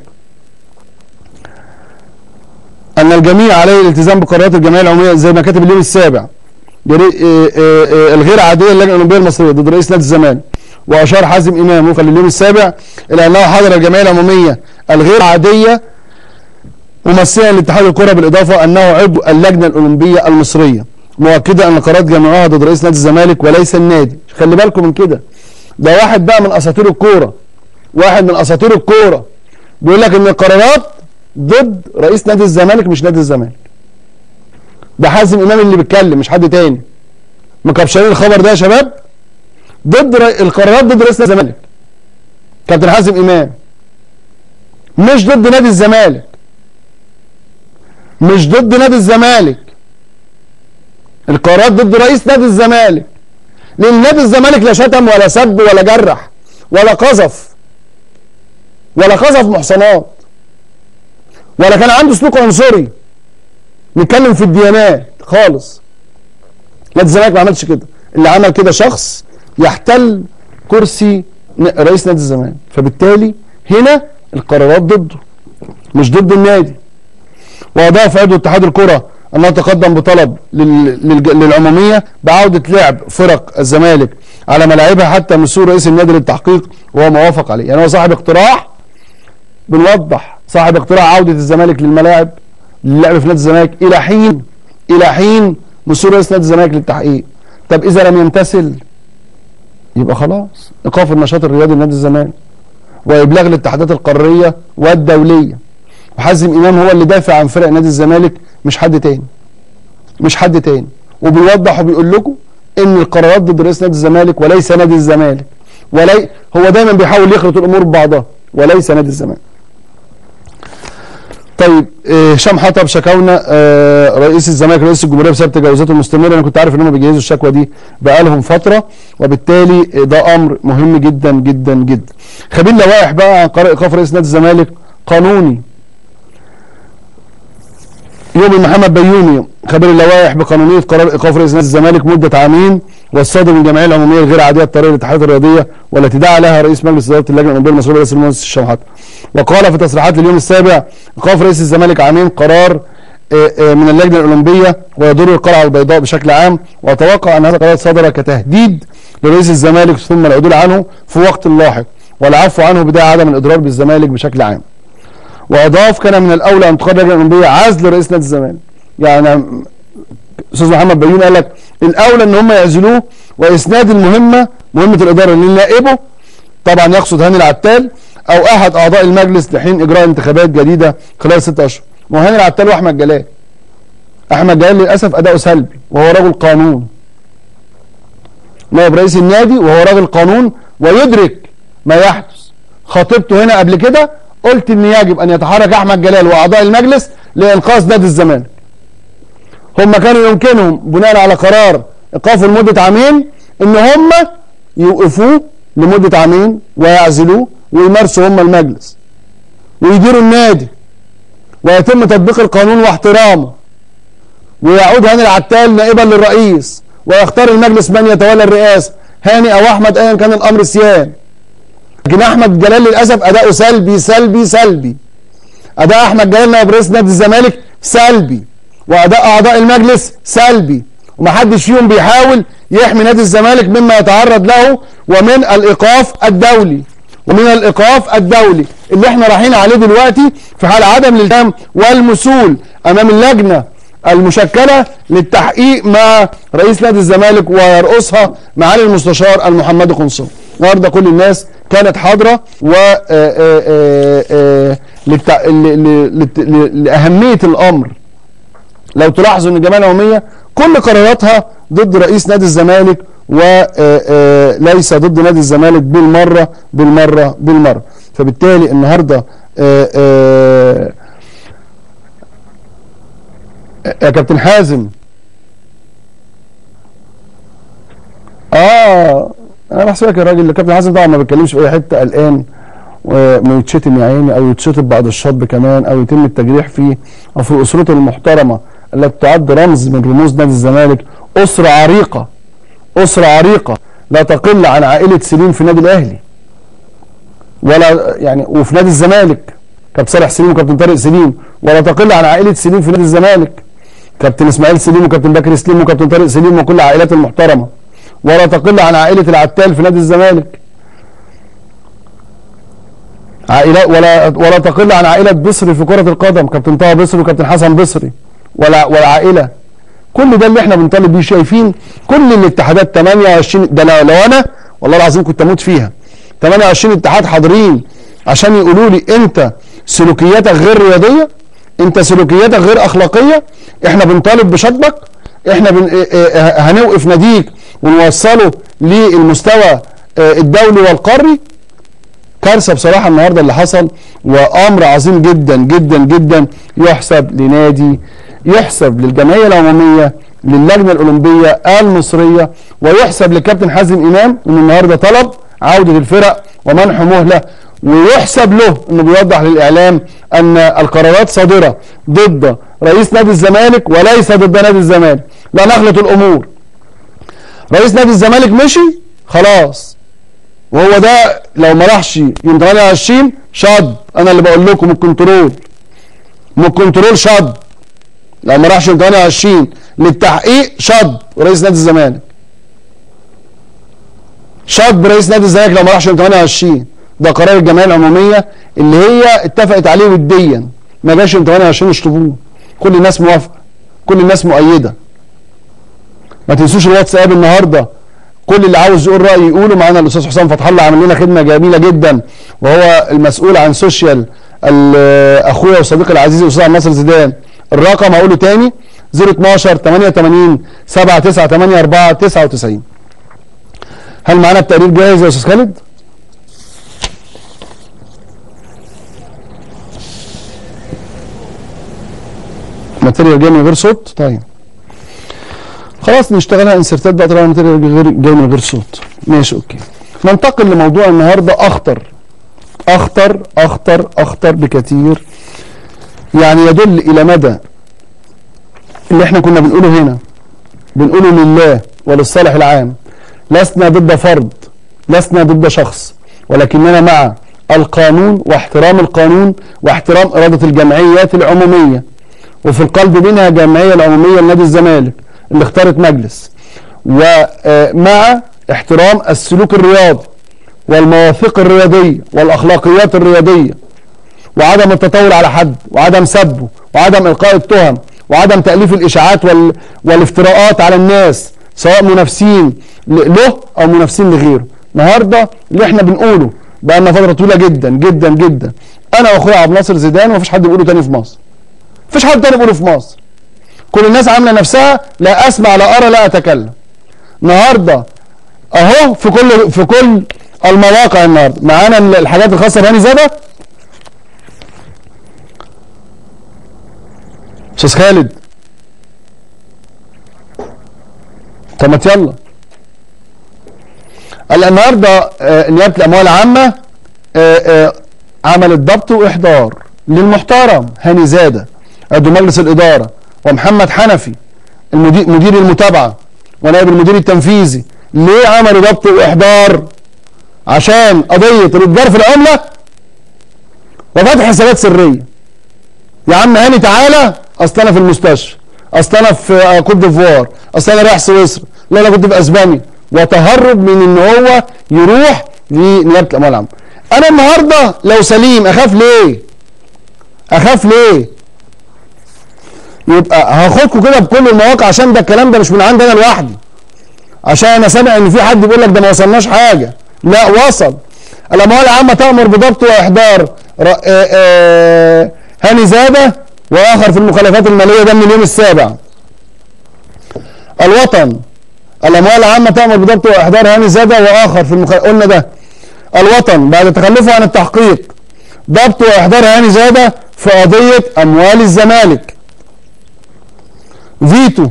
ان الجميع عليه الالتزام بقرارات الجمعيه العموميه زي ما كاتب اليوم السابع الغير عاديه للجنه الاولمبيه المصريه ضد رئيس نادي الزمالك واشار حازم امام وفق اليوم السابع الى انه حضر الجمعيه العموميه الغير عاديه ممثلا لاتحاد الكره بالاضافه انه عضو اللجنه الاولمبيه المصريه مؤكدا ان قرارات جمعوها ضد رئيس نادي الزمالك وليس النادي خلي بالكم من كده ده واحد بقى من اساطير الكوره واحد من اساطير الكوره بيقول لك ان القرارات ضد رئيس نادي الزمالك مش نادي الزمالك ده حازم امام اللي بيتكلم مش حد تاني مكبشرين الخبر ده يا شباب ضد ري... القرارات ضد رئيس نادي الزمالك كابتن حازم امام مش ضد نادي الزمالك مش ضد نادي الزمالك القرارات ضد رئيس نادي الزمالك لان نادي الزمالك لا شتم ولا سب ولا جرح ولا قذف ولا قذف محصنات ولا كان عنده سلوك عنصري نتكلم في الديانات خالص نادي الزمالك ما عملش كده اللي عمل كده شخص يحتل كرسي رئيس نادي الزمالك فبالتالي هنا القرارات ضده مش ضد النادي واضاف عضو اتحاد الكره انه تقدم بطلب للعموميه بعوده لعب فرق الزمالك على ملاعبها حتى مسؤول رئيس النادي للتحقيق وهو موافق عليه يعني هو صاحب اقتراح بنوضح صاحب اقتراح عوده الزمالك للملاعب للعب في نادي الزمالك الى حين الى حين مسؤول رئيس نادي الزمالك للتحقيق طب اذا لم يمتثل يبقى خلاص ايقاف النشاط الرياضي لنادي الزمالك وابلاغ الاتحادات القاريه والدوليه وحازم امام هو اللي دافع عن فرق نادي الزمالك مش حد تاني مش حد تاني وبيوضح وبيقول لكم ان القرارات ضد رئيس نادي الزمالك وليس نادي الزمالك ولي هو دايما بيحاول يخلط الامور ببعضها وليس نادي الزمالك طيب هشام حطب شكاونا آه رئيس الزمالك رئيس الجمهوريه بسبب تجاوزاته المستمره انا كنت عارف ان هم بيجهزوا الشكوى دي بقالهم فتره وبالتالي ده امر مهم جدا جدا جدا خبير لوائح بقى عن قرار ايقاف رئيس نادي الزمالك قانوني يومي محمد بيومي خبير اللوائح بقانونيه قرار ايقاف رئيس نادي الزمالك مده عامين والصادر من الجمعيه العموميه الغير عاديه الطريقه للاتحادات الرياضيه والتي دعا لها رئيس مجلس اداره اللجنه الاولمبيه المصريه رئيس المهندس هشام حطب وقال في تصريحات لليوم السابع ايقاف رئيس الزمالك عامين قرار من اللجنه الاولمبيه ويدور القلعه البيضاء بشكل عام واتوقع ان هذا القرار صدر كتهديد لرئيس الزمالك ثم العدول عنه في وقت لاحق والعفو عنه بدايه عدم الاضرار بالزمالك بشكل عام. واضاف كان من الاولى ان تقرر اللجنه الاولمبيه عزل رئيس نادي الزمالك. يعني استاذ محمد بيومي قال لك الاولى ان هم يعزلوه واسناد المهمه مهمه الاداره لنائبه طبعا يقصد هاني العتال او احد اعضاء المجلس لحين اجراء انتخابات جديده خلال ست اشهر. ما هو هاني العتال واحمد جلال. احمد جلال للاسف اداؤه سلبي وهو رجل قانون. نائب رئيس النادي وهو راجل قانون ويدرك ما يحدث. خاطبته هنا قبل كده قلت ان يجب ان يتحرك احمد جلال واعضاء المجلس لانقاذ نادي الزمالك. هم كانوا يمكنهم بناء على قرار ايقافه لمده عامين ان هم يوقفوه لمده عامين ويعزلوه ويمارسوا هم المجلس ويديروا النادي ويتم تطبيق القانون واحترامه ويعود هاني العتال نائبا للرئيس ويختار المجلس من يتولى الرئاسه هاني او احمد ايا كان الامر سيان لكن احمد جلال للاسف اداؤه سلبي سلبي سلبي اداء احمد جلال نائب رئيس نادي الزمالك سلبي واداء اعضاء المجلس سلبي ومحدش فيهم بيحاول يحمي نادي الزمالك مما يتعرض له ومن الايقاف الدولي ومن الايقاف الدولي اللي احنا رايحين عليه دلوقتي في حال عدم الالتزام والمسؤول امام اللجنه المشكله للتحقيق مع رئيس نادي الزمالك ويرأسها معالي المستشار المحمدي قنصل النهارده كل الناس كانت حاضره و آه، آه، آه، للتع- ل- ل- لت- ل- لاهميه الامر لو تلاحظوا ان الجمعيه العموميه كل قراراتها ضد رئيس نادي الزمالك وليس ضد نادي الزمالك بالمره بالمره بالمره فبالتالي النهارده آه، آه، يا كابتن حازم اه انا بحسبك الراجل اللي كابتن حازم طبعا ما بيتكلمش في اي حته قلقان وما يتشتم يا عيني او يتشتم بعد الشطب كمان او يتم التجريح فيه او في اسرته المحترمه التي تعد رمز من رموز نادي الزمالك اسره عريقه اسره عريقه لا تقل عن عائله سليم في النادي الاهلي ولا يعني وفي نادي الزمالك كابتن صالح سليم وكابتن طارق سليم ولا تقل عن عائله سليم في نادي الزمالك كابتن اسماعيل سليم وكابتن بكر سليم وكابتن طارق سليم وكل العائلات المحترمه ولا تقل عن عائله العتال في نادي الزمالك عائلات ولا ولا تقل عن عائله بصري في كره القدم كابتن طه بصري وكابتن حسن بصري ولا والعائله كل ده اللي احنا بنطالب بيه شايفين كل الاتحادات 28 ده لو, لو انا والله العظيم كنت اموت فيها 28 اتحاد حاضرين عشان يقولوا لي انت سلوكياتك غير رياضيه انت سلوكياتك غير اخلاقيه احنا بنطالب بشطبك احنا بن... اه اه هنوقف ناديك ونوصله للمستوى اه الدولي والقاري كارثه بصراحه النهارده اللي حصل وامر عظيم جدا جدا جدا يحسب لنادي يحسب للجمعيه العموميه للجنه الاولمبيه المصريه ويحسب لكابتن حازم امام ان النهارده طلب عوده الفرق ومنح مهله ويحسب له انه بيوضح للاعلام ان القرارات صادره ضد رئيس نادي الزمالك وليس ضد نادي الزمالك لا نخلط الامور رئيس نادي الزمالك مشي خلاص وهو ده لو ما راحش يوم 28 شد انا اللي بقول لكم الكنترول من الكنترول شد لو ما راحش يوم 28 للتحقيق شد رئيس نادي الزمالك شد رئيس نادي الزمالك لو ما راحش يوم 28 ده قرار الجمعيه العموميه اللي هي اتفقت عليه وديا ما جاش يوم 28 اشطبوه كل الناس موافقه كل الناس مؤيده ما تنسوش الواتساب النهارده كل اللي عاوز يقول رايه يقوله معانا الاستاذ حسام فتح الله عامل لنا خدمه جميله جدا وهو المسؤول عن سوشيال اخويا وصديقي العزيز الاستاذ ناصر زيدان الرقم هقوله تاني 012 88 7984 99 هل معانا التقرير جاهز يا استاذ خالد؟ ماتيريال جاي من غير صوت؟ طيب خلاص نشتغلها انسرتات بقى طبعا ماتيريال غير جاي من غير صوت ماشي اوكي ننتقل لموضوع النهارده اخطر اخطر اخطر اخطر بكثير يعني يدل الى مدى اللي احنا كنا بنقوله هنا بنقوله لله وللصالح العام لسنا ضد فرد لسنا ضد شخص ولكننا مع القانون واحترام القانون واحترام إرادة الجمعيات العمومية وفي القلب منها جمعية العمومية لنادي الزمالك اللي اختارت مجلس ومع احترام السلوك الرياضي والمواثيق الرياضية والأخلاقيات الرياضية وعدم التطاول على حد وعدم سبه وعدم إلقاء التهم وعدم تأليف الإشاعات وال... والافتراءات على الناس سواء منافسين له أو منافسين لغيره النهارده اللي احنا بنقوله بقى لنا فترة طويلة جدا جدا جدا أنا وأخويا عبد الناصر زيدان ومفيش حد بيقوله تاني في مصر مفيش حد تاني بيقوله في مصر كل الناس عاملة نفسها لا أسمع لا أرى لا أتكلم النهارده أهو في كل في كل المواقع النهارده معانا الحاجات الخاصة بهاني زاده استاذ خالد طب ما يلا قال النهارده آه نيابه الاموال العامه آه آه عملت ضبط واحضار للمحترم هاني زاده عضو مجلس الاداره ومحمد حنفي المدير مدير المتابعه ونائب المدير التنفيذي ليه عملوا ضبط واحضار عشان قضيه الاتجار في العمله وفتح حسابات سريه يا عم هاني تعالى اصل انا في المستشفى اصل انا في كوت ديفوار اصل انا رايح سويسرا لا انا كنت في اسبانيا وتهرب من ان هو يروح لنيابه الاموال العامه انا النهارده لو سليم اخاف ليه اخاف ليه يبقى هاخدكم كده بكل المواقع عشان ده الكلام ده مش من عندي انا لوحدي عشان انا سامع ان في حد بيقول لك ده ما وصلناش حاجه لا وصل الاموال العامه تامر بضبط واحضار ر- آه، آه، هاني زاده واخر في المخالفات الماليه ده من اليوم السابع الوطن الاموال العامه تامر بضبط واحضار هاني زاده واخر في المخالفات قلنا ده الوطن بعد تخلفه عن التحقيق ضبط واحضار هاني زاده في قضيه اموال الزمالك فيتو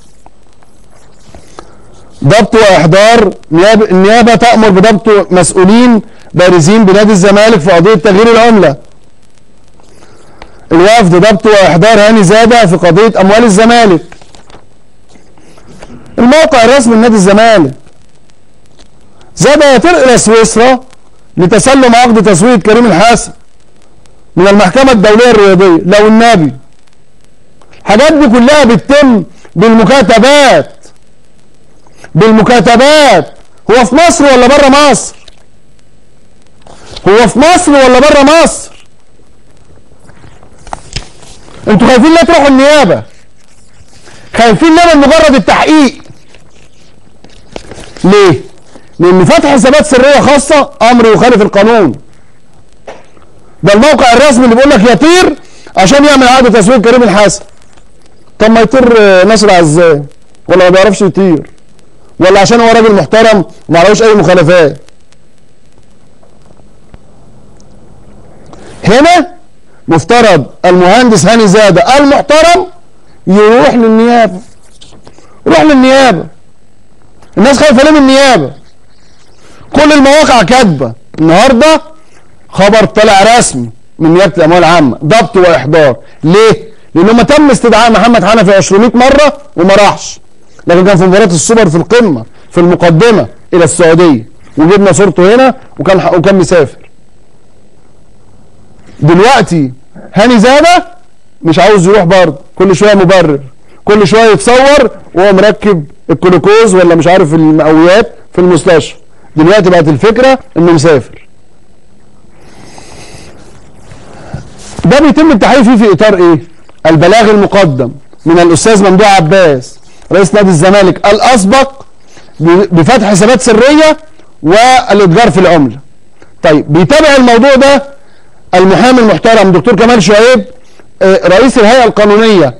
ضبط واحضار نيابه النيابه تامر بضبط مسؤولين بارزين بنادي الزمالك في قضيه تغيير العمله الوفد ضبط واحضار هاني زاده في قضيه اموال الزمالك الموقع الرسمي لنادي الزمالك زاد يطير الى سويسرا لتسلم عقد تسويه كريم الحسن من المحكمه الدوليه الرياضيه لو النبي الحاجات دي كلها بتتم بالمكاتبات بالمكاتبات هو في مصر ولا بره مصر هو في مصر ولا بره مصر انتوا خايفين ليه تروحوا النيابه خايفين ليه من مجرد التحقيق ليه لان فتح حسابات سريه خاصه امر يخالف القانون ده الموقع الرسمي اللي بيقول لك يطير عشان يعمل عقد تسويه كريم الحسن طب ما يطير آه، ناصر عزام ولا ما بيعرفش يطير ولا عشان هو راجل محترم وما عليهوش اي مخالفات هنا مفترض المهندس هاني زاده المحترم يروح للنيابه يروح للنيابه الناس خايفه ليه من النيابه كل المواقع كاتبه النهارده خبر طلع رسمي من نيابه الاموال العامه ضبط واحضار ليه؟ لانه ما تم استدعاء محمد حنفي 200 مره وما راحش لكن كان في مباراه السوبر في القمه في المقدمه الى السعوديه وجبنا صورته هنا وكان وكان مسافر دلوقتي هاني زاده مش عاوز يروح برضه كل شويه مبرر كل شويه يتصور وهو مركب الجلوكوز ولا مش عارف المقويات في المستشفى دلوقتي بقت الفكره انه مسافر ده بيتم التحقيق فيه في اطار ايه البلاغ المقدم من الاستاذ ممدوح عباس رئيس نادي الزمالك الاسبق ب- بفتح حسابات سريه والاتجار في العمله طيب بيتابع الموضوع ده المحامي المحترم دكتور كمال شعيب آه، رئيس الهيئه القانونيه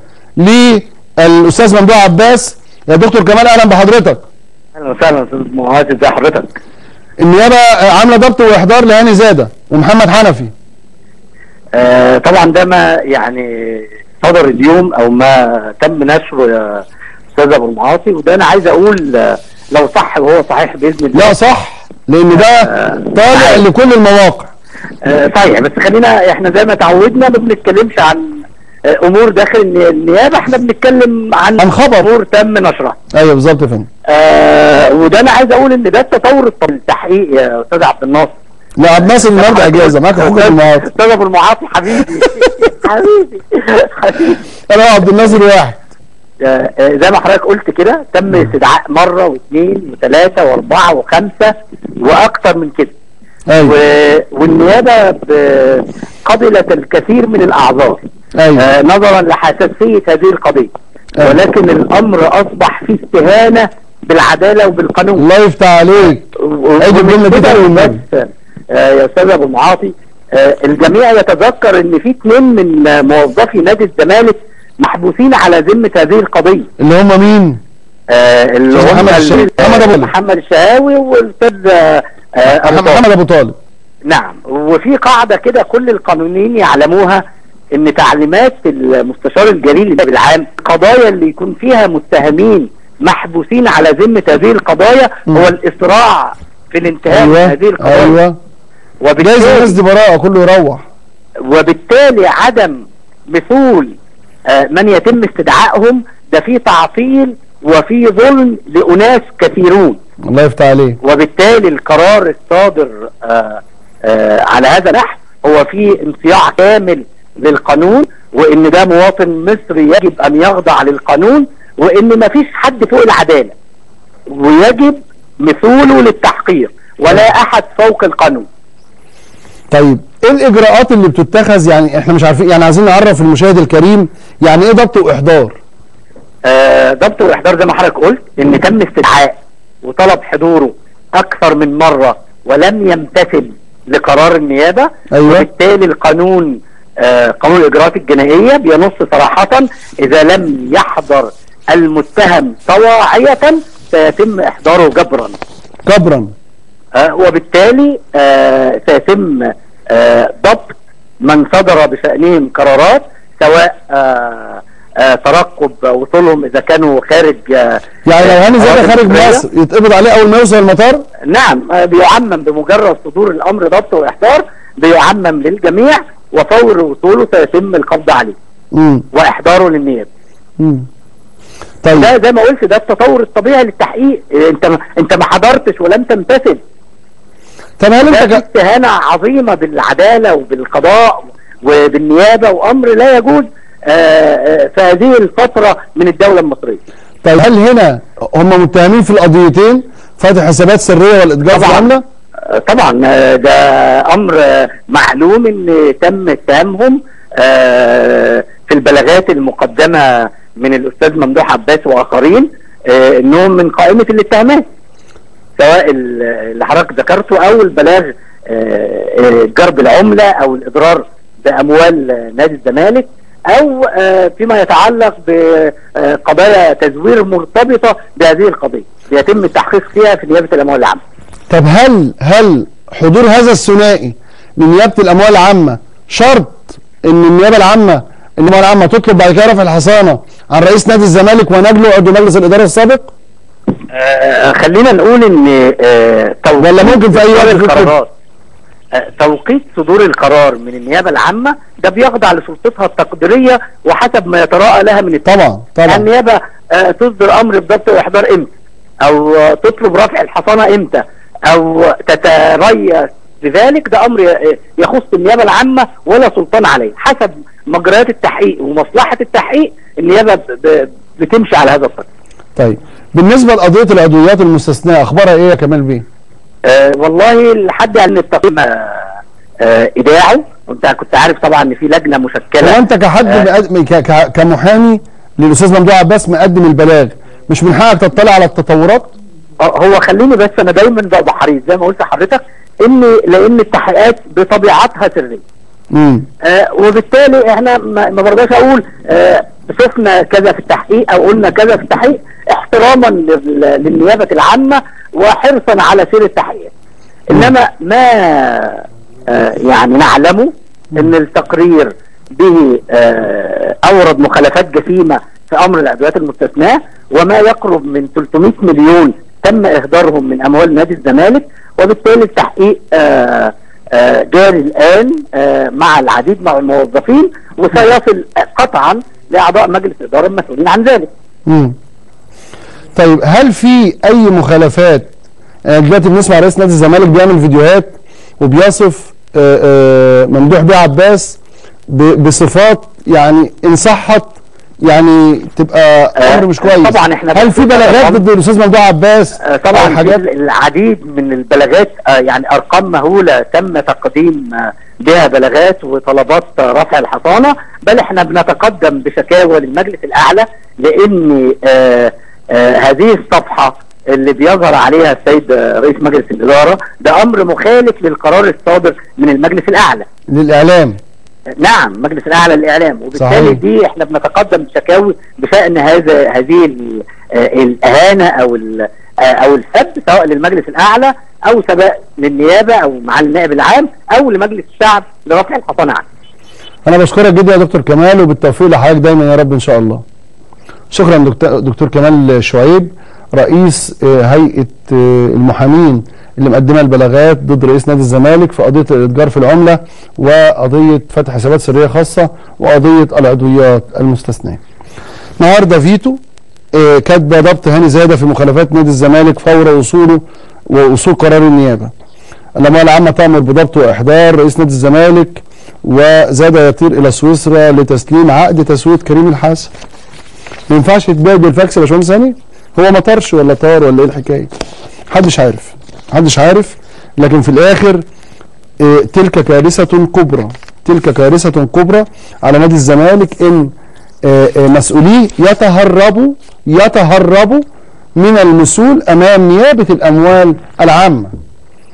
للاستاذ ممدوح عباس يا دكتور كمال اهلا بحضرتك اهلا وسهلا استاذ معاذ ازي حضرتك النيابه آه، عامله ضبط واحضار لهاني زاده ومحمد حنفي آه طبعا ده ما يعني صدر اليوم او ما تم نشره يا استاذ ابو المعاصي وده انا عايز اقول آه، لو صح وهو صحيح باذن الله لا صح لان ده طالع لكل المواقع آه صحيح بس خلينا احنا زي ما تعودنا ما بنتكلمش عن آه امور داخل الني- النيابه احنا بنتكلم عن عن خبر. امور تم نشرها ايوه بالظبط يا فندم آه وده انا عايز اقول ان ده التطور في التحقيق يا استاذ عبد الناصر لا عبد الناصر النهارده اجازه معاك حقوق المعاطي استاذ ابو المعاطي حبيبي حبيبي حبيبي انا وعبد الناصر واحد آه، آه، زي ما حضرتك قلت كده تم استدعاء مره واثنين وثلاثه واربعه وخمسه واكثر من كده ايوه و- والنيابه ب- قبلت الكثير من الاعذار ايوه آه، نظرا لحساسيه هذه القضيه أيوة. ولكن الامر اصبح فيه استهانه بالعداله وبالقانون الله يفتح عليك عيد الجملة دي تاني والنبي. بس آه، يا استاذ ابو المعاطي آه، الجميع يتذكر ان في اثنين من آه، موظفي نادي الزمالك محبوسين على ذمه هذه القضيه اللي هم مين؟ آه، اللي أستاذ هم محمد الشهاوي. ال- محمد أبو طالب. محمد الشهاوي والاستاذ آه، آه، أبو طالب. محمد ابو طالب نعم وفي قاعده كده كل القانونيين يعلموها ان تعليمات المستشار الجليل بالعام القضايا اللي يكون فيها متهمين محبوسين على ذمه هذه القضايا مم. هو الاسراع في الانتهاء من هذه ايوه القضايا ايوه جايز وبالتالي الناس دي براءه كله يروح وبالتالي عدم مثول آه، من يتم استدعائهم ده في تعطيل وفي ظلم لاناس كثيرون الله يفتح عليك وبالتالي القرار الصادر آه آه على هذا النحو هو في انصياع كامل للقانون وان ده مواطن مصري يجب ان يخضع للقانون وان ما فيش حد فوق العداله ويجب مثوله للتحقيق ولا احد فوق القانون طيب ايه الاجراءات اللي بتتخذ يعني احنا مش عارفين يعني عايزين نعرف المشاهد الكريم يعني ايه ضبط واحضار آه ضبط واحضار زي ما حضرتك قلت ان تم استدعاء وطلب حضوره اكثر من مره ولم يمتثل لقرار النيابه أيوة. وبالتالي القانون آه، قانون الاجراءات الجنائيه بينص صراحه اذا لم يحضر المتهم طواعيه سيتم احضاره جبرا جبرا آه، وبالتالي آه، سيتم آه، ضبط من صدر بشأنهم قرارات سواء آه، آه، ترقب وصولهم اذا كانوا خارج آه، يعني لو هاني زاده أراضي خارج مصرية. مصر يتقبض عليه اول ما يوصل المطار نعم آه، بيعمم بمجرد صدور الامر ضبط واحضار بيعمم للجميع وفور وصوله سيتم القبض عليه امم واحضاره للنيابه امم طيب ده زي ما قلت ده التطور الطبيعي للتحقيق إيه، انت ما انت ما حضرتش ولم تمتثل طب هل ده انت في ك... استهانه عظيمه بالعداله وبالقضاء وبالنيابه وامر لا يجوز آه، آه، في هذه الفتره من الدوله المصريه طيب هل هنا هم متهمين في القضيتين فتح حسابات سريه والاتجار في طبعاً. العمله آه، طبعا آه، ده امر آه، معلوم ان تم اتهامهم آه، في البلاغات المقدمه من الاستاذ ممدوح عباس واخرين آه، انهم من قائمه الاتهامات سواء ال- اللي حضرتك ذكرته او البلاغ آه، آه، جرب العمله او الاضرار باموال آه، نادي الزمالك او آه، فيما يتعلق بقضايا تزوير مرتبطه بهذه القضيه يتم التحقيق فيها في نيابه الاموال العامه طب هل هل حضور هذا الثنائي لنيابه الاموال العامه شرط ان النيابه العامه النيابه العامه تطلب بعد كده رفع الحصانه عن رئيس نادي الزمالك ونجله عضو مجلس الاداره السابق آه، خلينا نقول ان آه، توقيت ولا ممكن في أي صدور وقت في القرارات آه، توقيت صدور القرار من النيابه العامه ده بيخضع لسلطتها التقديريه وحسب ما يتراءى لها من التحقيق. طبعا طبعا النيابه آه، تصدر امر بضبط واحضار امتى او آه، تطلب رفع الحصانه امتى او تتريث بذلك ده امر ي- يخص النيابه العامه ولا سلطان عليه حسب مجريات التحقيق ومصلحه التحقيق النيابه ب- ب- بتمشي على هذا الطريق طيب بالنسبه لقضيه العضويات المستثناه اخبارها ايه يا كمال بيه آه والله لحد ان التقييم آه آه ايداعه وانت كنت عارف طبعا ان في لجنه مشكله هو انت كحد آه. مقدم ك- ك- كمحامي للاستاذ ممدوح عباس مقدم البلاغ مش من حقك تطلع على التطورات آه، هو خليني بس انا دايما ببقى حريص زي ما قلت لحضرتك ان لان التحقيقات بطبيعتها سريه امم آه وبالتالي احنا ما ما برضاش اقول آه شفنا كذا في التحقيق او قلنا كذا في التحقيق احتراما لل- للنيابه العامه وحرصا على سير التحقيق انما ما آه يعني نعلمه ان التقرير به آه اورد مخالفات جسيمه في امر الادوات المستثناه وما يقرب من 300 مليون تم اهدارهم من اموال نادي الزمالك وبالتالي التحقيق آه آه، جاري الان آه، مع العديد من الموظفين وسيصل قطعا لاعضاء مجلس الاداره المسؤولين عن ذلك. امم طيب هل في اي مخالفات آه، دلوقتي بنسمع رئيس نادي الزمالك بيعمل فيديوهات وبيصف آه، آه، ممدوح بيه عباس ب- بصفات يعني ان صحت يعني تبقى آه، امر مش كويس طبعا إحنا هل في بنقول بلاغات طبعاً. ضد الاستاذ ممدوح عباس آه، أو طبعا في حاجات العديد من البلاغات آه، يعني ارقام مهوله تم تقديم آه، بها بلاغات وطلبات آه، رفع الحصانه بل احنا بنتقدم بشكاوى للمجلس الاعلى لان آه، آه، هذه الصفحه اللي بيظهر عليها السيد آه، رئيس مجلس الاداره ده امر مخالف للقرار الصادر من المجلس الاعلى للاعلام نعم مجلس الاعلى للاعلام صحيح. وبالتالي دي احنا بنتقدم بشكاوي بشان هذا هذه ال- آه، الاهانه او ال- آه، او السب سواء للمجلس الاعلى او سواء للنيابه او مع النائب العام او لمجلس الشعب لرفع الحصانه عنه انا بشكرك جدا يا دكتور كمال وبالتوفيق لحضرتك دايما يا رب ان شاء الله شكرا دكتور, دكتور كمال شعيب رئيس آه، هيئه آه، المحامين اللي مقدمه البلاغات ضد رئيس نادي الزمالك في قضيه الاتجار في العمله وقضيه فتح حسابات سريه خاصه وقضيه العضويات المستثناه. النهارده فيتو آه، كاتبه ضبط هاني زاده في مخالفات نادي الزمالك فور وصوله ووصول قرار النيابه. الاموال العامه تامر بضبط واحضار رئيس نادي الزمالك وزاد يطير الى سويسرا لتسليم عقد تسويه كريم الحسن. ما ينفعش يتباع بالفاكس يا باشمهندس هاني؟ هو ما طارش ولا طار ولا ايه الحكايه؟ محدش عارف محدش عارف لكن في الاخر آه، تلك كارثه كبرى تلك كارثه كبرى على نادي الزمالك ان آه، آه، مسؤوليه يتهربوا يتهربوا من المسؤول امام نيابه الاموال العامه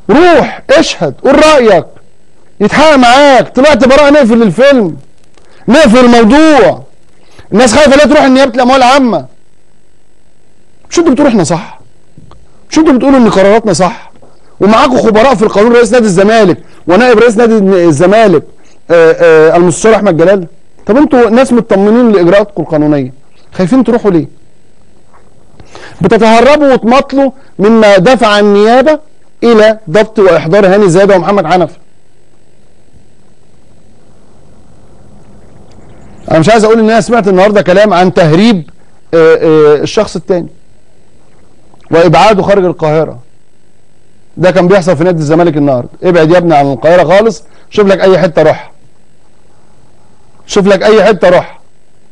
روح اشهد قول رايك يتحقق معاك طلعت براءه نقفل الفيلم نقفل الموضوع الناس خايفه لا تروح نيابه الاموال العامه مش انتوا بتقولوا احنا صح مش انتوا بتقولوا ان قراراتنا صح ومعاكم خبراء في القانون رئيس نادي الزمالك ونائب رئيس نادي الزمالك آه، آه، المستشار احمد جلال طب انتوا ناس مطمنين لاجراءاتكم القانونيه خايفين تروحوا ليه بتتهربوا وتمطلوا مما دفع النيابه الى ضبط واحضار هاني زاده ومحمد حنفي انا مش عايز اقول ان انا سمعت النهارده كلام عن تهريب آه، آه، الشخص الثاني وابعاده خارج القاهره ده كان بيحصل في نادي الزمالك النهارده ابعد يا ابني عن القاهره خالص شوف لك اي حته روح شوف لك اي حته روح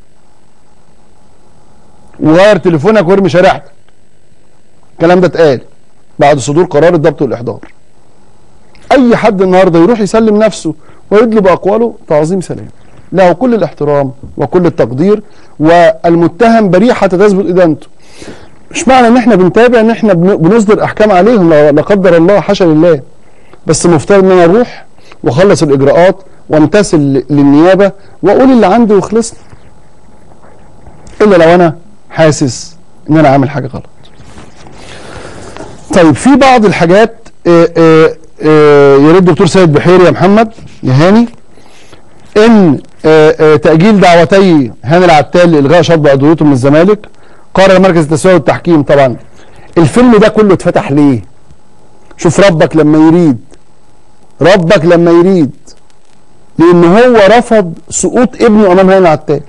وغير تليفونك وارمي شريحتك الكلام ده اتقال بعد صدور قرار الضبط والاحضار اي حد النهارده يروح يسلم نفسه ويدلي باقواله تعظيم سلام له كل الاحترام وكل التقدير والمتهم بريء حتى تثبت ادانته مش معنى ان احنا بنتابع ان احنا بن- بنصدر احكام عليهم لا لا قدر الله حاشا لله بس المفترض ان انا اروح واخلص الاجراءات وامتثل ل- للنيابه واقول اللي عندي وخلصنا الا لو انا حاسس ان انا عامل حاجه غلط طيب في بعض الحاجات آه، آه، آه، يا ريت دكتور سيد بحيري يا محمد يا هاني ان آه، آه، تاجيل دعوتي هاني العتال لالغاء شطب عضويته من الزمالك قرر مركز التسويه والتحكيم طبعا الفيلم ده كله اتفتح ليه شوف ربك لما يريد ربك لما يريد لان هو رفض سقوط ابنه امام هاني العتال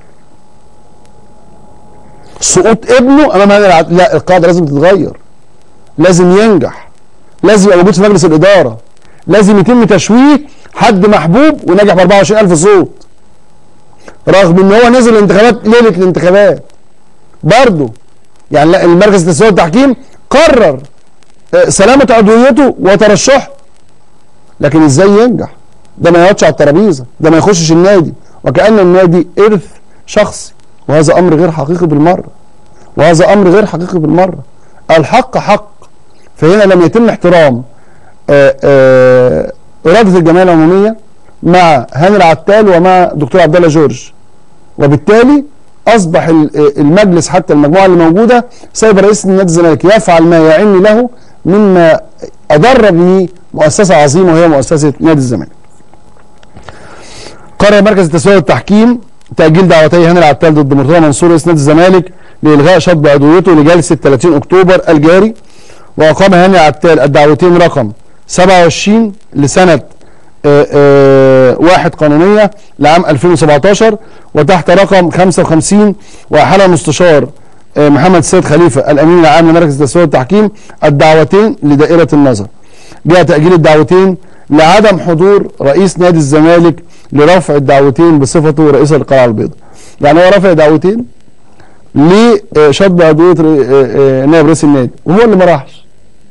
سقوط ابنه امام هاني العتال لا القاعده لازم تتغير لازم ينجح لازم يبقى موجود في مجلس الاداره لازم يتم تشويه حد محبوب ونجح ب 24000 صوت رغم ان هو نزل الانتخابات ليله الانتخابات برضه يعني لا المركز التسويه والتحكيم قرر آه، سلامه عضويته وترشحه لكن ازاي ينجح ده ما يقعدش على الترابيزه ده ما يخشش النادي وكأن النادي إرث شخصي وهذا أمر غير حقيقي بالمرة وهذا أمر غير حقيقي بالمرة الحق حق فهنا لم يتم احترام آه، آه، إرادة الجمعية العمومية مع هاني العتال ومع دكتور عبد الله جورج وبالتالي أصبح ال- المجلس حتى المجموعة اللي موجودة سايب رئيس نادي الزمالك يفعل ما يعن له مما أضر به مؤسسة عظيمة وهي مؤسسة نادي الزمالك قرر مركز التسوية والتحكيم تأجيل دعوتي هاني العتال ضد مرتضى منصور رئيس نادي الزمالك لإلغاء شطب عضويته لجلسة 30 أكتوبر الجاري وأقام هاني العتال الدعوتين رقم 27 لسنة آه، آه، واحد قانونية لعام 2017 وتحت رقم 55 وأحالها المستشار آه، محمد السيد خليفة الأمين العام لمركز التسوية والتحكيم الدعوتين لدائرة النظر جاء تأجيل الدعوتين لعدم حضور رئيس نادي الزمالك لرفع الدعوتين بصفته رئيس القلعة البيضاء يعني هو رفع دعوتين لشطب عضوية ر- آه، آه، نائب رئيس النادي وهو اللي ما راحش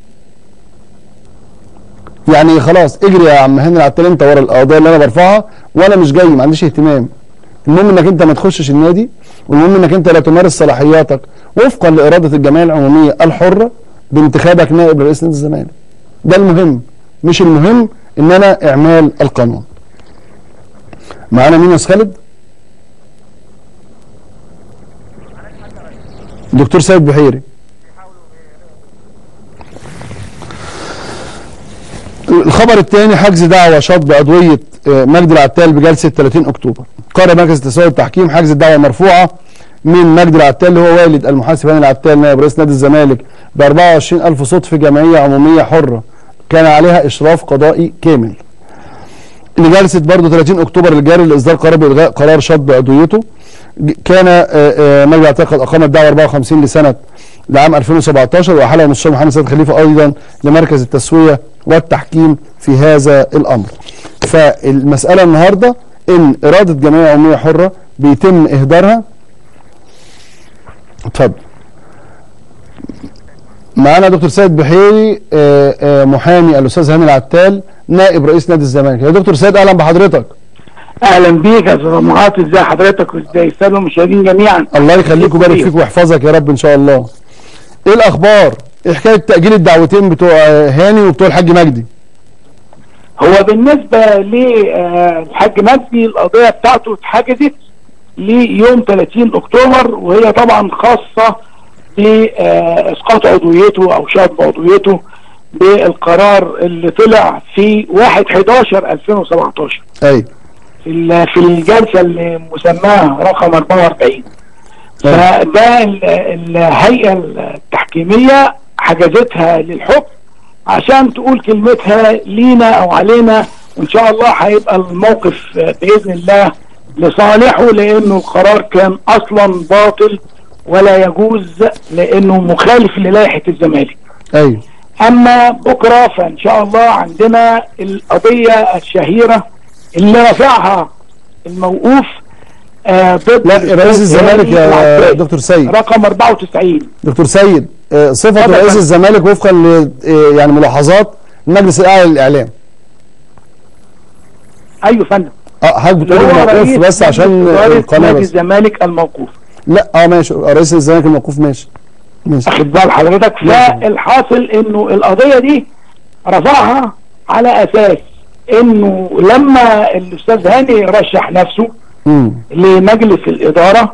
يعني خلاص اجري يا عم هاني العتال انت ورا القضيه اللي انا برفعها وانا مش جاي ما عنديش اهتمام المهم انك انت ما تخشش النادي والمهم انك انت لا تمارس صلاحياتك وفقا لاراده الجمعيه العموميه الحره بانتخابك نائب رئيس نادي الزمالك ده المهم مش المهم ان انا اعمال القانون معانا مين يا أستاذ خالد دكتور سيد بحيري الخبر الثاني حجز دعوى شطب عضويه آه، مجدي العتال بجلسه 30 اكتوبر قرر مركز التسويه والتحكيم حجز الدعوه مرفوعه من مجدي العتال اللي هو والد المحاسب هاني العتال نائب رئيس نادي الزمالك ب 24000 صوت في جمعيه عموميه حره كان عليها اشراف قضائي كامل لجلسه برضه 30 اكتوبر الجاري لاصدار قرار بالغاء قرار شطب عضويته ج- كان آه، آه، مجدي العتال قد اقام الدعوه 54 لسنه لعام 2017 واحالها المستشار محمد سيد خليفه ايضا لمركز التسويه والتحكيم في هذا الامر. فالمساله النهارده ان اراده جمعيه عموميه حره بيتم اهدارها اتفضل معانا دكتور سيد بحيري آه، آه، محامي الاستاذ هاني العتال نائب رئيس نادي الزمالك يا دكتور سيد اهلا بحضرتك اهلا بيك يا استاذ معاط ازي حضرتك وازاي الساده المشاهدين جميعا الله يخليك ويبارك فيك ويحفظك يا رب ان شاء الله ايه الاخبار ايه حكايه تاجيل الدعوتين بتوع آه، هاني وبتوع الحاج مجدي هو بالنسبة للحاج مجدي القضية بتاعته اتحجزت ليوم 30 اكتوبر وهي طبعا خاصة باسقاط عضويته او شطب عضويته بالقرار اللي طلع في 1 11 2017 ايوه في ال- في الجلسة اللي مسماها رقم 44 فده ال- الهيئة التحكيمية حجزتها للحكم عشان تقول كلمتها لينا او علينا وان شاء الله هيبقى الموقف باذن الله لصالحه لانه القرار كان اصلا باطل ولا يجوز لانه مخالف للائحه الزمالك ايوه اما بكره فان شاء الله عندنا القضيه الشهيره اللي رفعها الموقوف آه ضد لا رئيس الزمالك يا العباد. دكتور سيد رقم 94 دكتور سيد آه، صفة اتفضل. رئيس الزمالك وفقا ل آه، يعني ملاحظات المجلس الاعلى للاعلام ايوه فندم اه حضرتك اللي بتقول هو الموقوف رئيس بس عشان مجلس إدارة القناه نادي بس الزمالك الموقوف لا اه ماشي آه، رئيس الزمالك الموقوف ماشي ماشي اخد بال حضرتك ماشي. فالحاصل انه القضيه دي رفعها على اساس انه لما الاستاذ هاني رشح نفسه امم لمجلس الاداره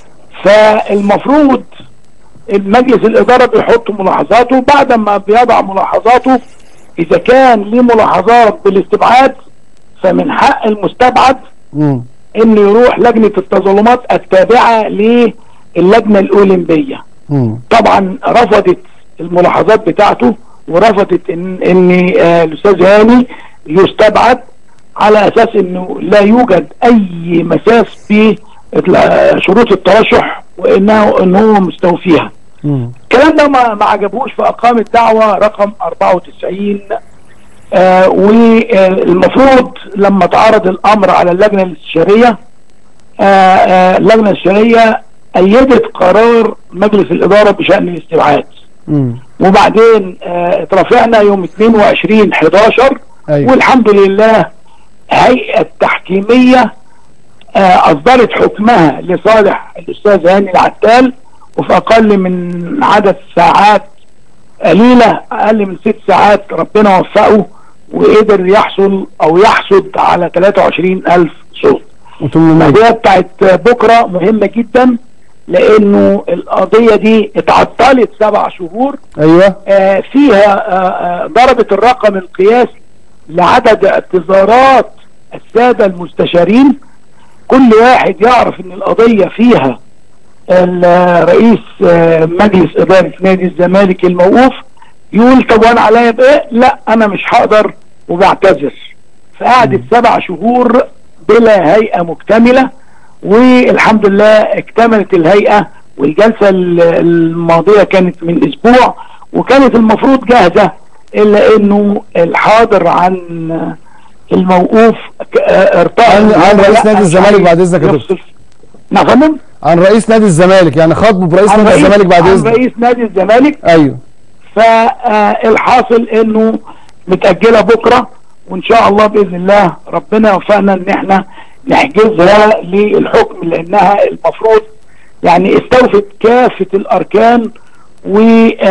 فالمفروض المجلس الاداره بيحط ملاحظاته بعد ما بيضع ملاحظاته اذا كان ليه ملاحظات بالاستبعاد فمن حق المستبعد امم انه يروح لجنه التظلمات التابعه للجنه الاولمبيه امم طبعا رفضت الملاحظات بتاعته ورفضت ان ان آه، الاستاذ هاني يستبعد على اساس انه لا يوجد اي مساس في ال- شروط الترشح وانه ان هو مستوفيها امم الكلام ده ما ما عجبوش فاقام الدعوه رقم 94 آه والمفروض لما تعرض الامر على اللجنه الاستشاريه آه آه اللجنه الاستشاريه ايدت قرار مجلس الاداره بشان الاستبعاد امم وبعدين آه اترافعنا يوم 22 11 ايوه والحمد لله هيئه التحكيميه آه اصدرت حكمها لصالح الاستاذ هاني العتال وفي اقل من عدد ساعات قليله اقل من ست ساعات ربنا وفقه وقدر يحصل او يحصد على 23 الف صوت انتم من القضيه بتاعت بكره مهمه جدا لانه القضيه دي اتعطلت سبع شهور ايوه آه، فيها آه، آه، ضربت الرقم القياسي لعدد اعتذارات السادة المستشارين كل واحد يعرف ان القضية فيها الرئيس آه، مجلس إدارة نادي الزمالك الموقوف يقول طب وانا عليا بايه لا انا مش هقدر وبعتذر فقعدت سبع شهور بلا هيئة مكتملة والحمد لله اكتملت الهيئة والجلسة ال- الماضية كانت من اسبوع وكانت المفروض جاهزة الا انه الحاضر عن الموقوف ك- آه، ارتأى عن- إن عن هو رئيس لا، نادي مش الزمالك عايز بعد إذنك يا يفصل. دكتور. نعم يا فندم؟ عن رئيس نادي الزمالك يعني خاطبه برئيس عن نادي رئيس- الزمالك بعد عن اذنك رئيس نادي الزمالك ايوه فالحاصل انه متأجلة بكرة وان شاء الله باذن الله ربنا يوفقنا ان احنا نحجزها للحكم لانها المفروض يعني استوفت كافة الاركان وديا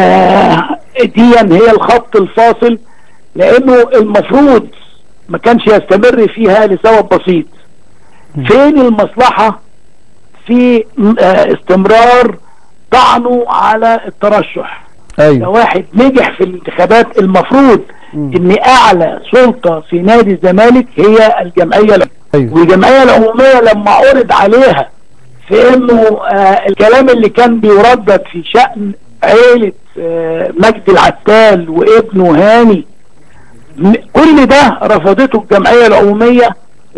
هي الخط الفاصل لانه المفروض ما كانش يستمر فيها لسبب بسيط فين المصلحة في آه، استمرار طعنه على الترشح ده ايوه واحد نجح في الانتخابات المفروض ان اعلى سلطة في نادي الزمالك هي الجمعية العمومية ايوه والجمعية العمومية لما عرض عليها في انه آه الكلام اللي كان بيردد في شأن عيلة آه مجدي العتال وابنه هاني م- كل ده رفضته الجمعية العمومية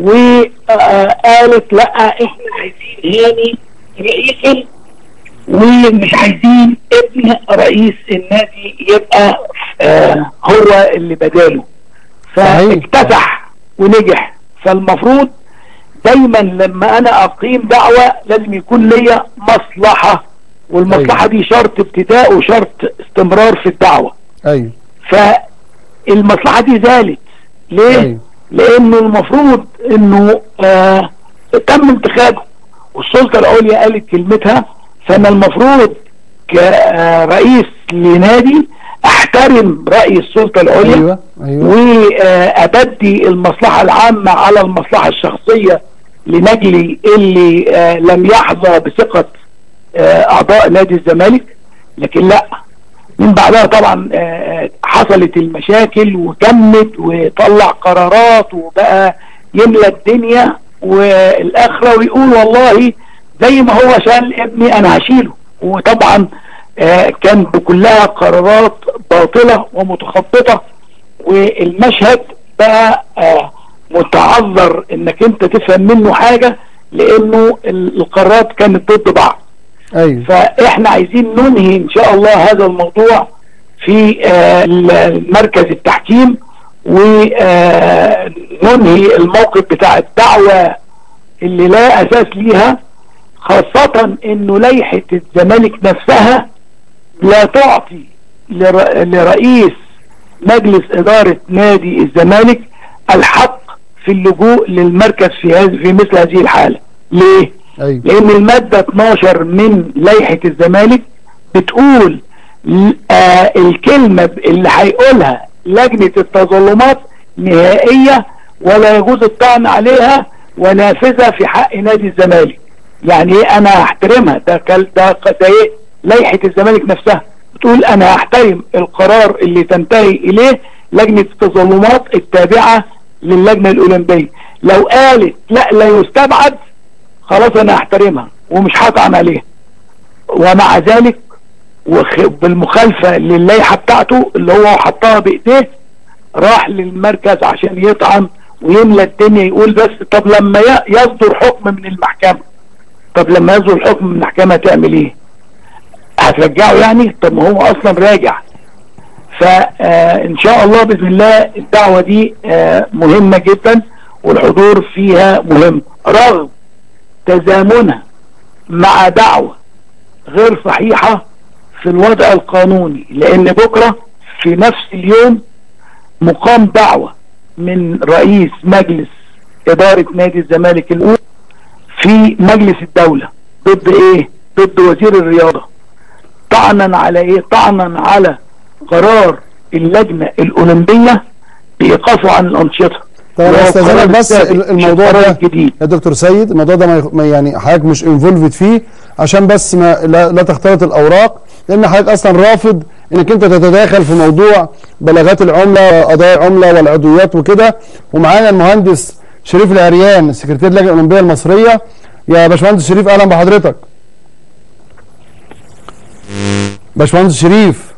وقالت لا احنا عايزين هاني رئيسا ومش عايزين ابن رئيس النادي يبقى آه هو اللي بداله صحيح. فاكتسح ونجح فالمفروض دايما لما انا اقيم دعوة لازم يكون ليا مصلحة والمصلحة دي شرط ابتداء وشرط استمرار في الدعوة ايوه فالمصلحة دي زالت ليه؟ أيوة. لانه المفروض انه آه تم انتخابه والسلطة العليا قالت كلمتها فانا المفروض كرئيس لنادي احترم راي السلطه العليا ايوه ايوه وابدي المصلحه العامه على المصلحه الشخصيه لنجلي اللي آه، لم يحظى بثقه آه، اعضاء نادي الزمالك لكن لا من بعدها طبعا آه، حصلت المشاكل وكمت وطلع قرارات وبقى يملى الدنيا والاخره ويقول والله زي ما هو شال ابني انا هشيله وطبعا آه، كان كلها قرارات باطله ومتخبطه والمشهد بقى آه، متعذر انك انت تفهم منه حاجه لانه ال- القرارات كانت ضد بعض ايوه فاحنا عايزين ننهي ان شاء الله هذا الموضوع في آه، ال- مركز التحكيم وننهي الموقف بتاع الدعوة اللي لا اساس ليها خاصة انه لائحة الزمالك نفسها لا تعطي لر- لرئيس مجلس ادارة نادي الزمالك الحق في اللجوء للمركز في هذه في مثل هذه الحالة ليه؟ ايوه لان المادة 12 من لائحة الزمالك بتقول ل- آه الكلمة ب- اللي هيقولها لجنة التظلمات نهائية ولا يجوز الطعن عليها ونافذة في حق نادي الزمالك يعني ايه انا هحترمها ده كل- ده ق- ده ايه لائحة الزمالك نفسها بتقول انا هحترم القرار اللي تنتهي اليه لجنة التظلمات التابعة للجنة الاولمبية لو قالت لا لا يستبعد خلاص انا هحترمها ومش هطعن عليها ومع ذلك وخ- بالمخالفة للائحة بتاعته اللي هو حطها بايديه راح للمركز عشان يطعن ويملى الدنيا يقول بس طب لما ي- يصدر حكم من المحكمة طب لما يصدر حكم من المحكمة تعمل ايه هترجعه يعني طب ما هو اصلا راجع فان شاء الله باذن الله الدعوه دي آه، مهمه جدا والحضور فيها مهم رغم تزامنها مع دعوه غير صحيحه في الوضع القانوني لان بكره في نفس اليوم مقام دعوه من رئيس مجلس اداره نادي الزمالك الاولى في مجلس الدوله ضد ايه؟ ضد وزير الرياضه طعنا على ايه طعنا على قرار اللجنة الاولمبية بايقافه عن الانشطة طب انا وهو استاذنك قرار بس السابق، ال- مش الموضوع القرار ده الجديد يا دكتور سيد الموضوع ده ما يخ- ما يعني حضرتك مش انفولفد فيه عشان بس ما لا, لا تختلط الاوراق لان حضرتك اصلا رافض انك انت تتداخل في موضوع بلاغات العمله قضايا العمله والعضويات وكده ومعانا المهندس شريف العريان سكرتير اللجنه الاولمبيه المصريه يا باشمهندس شريف اهلا بحضرتك باشمهندس شريف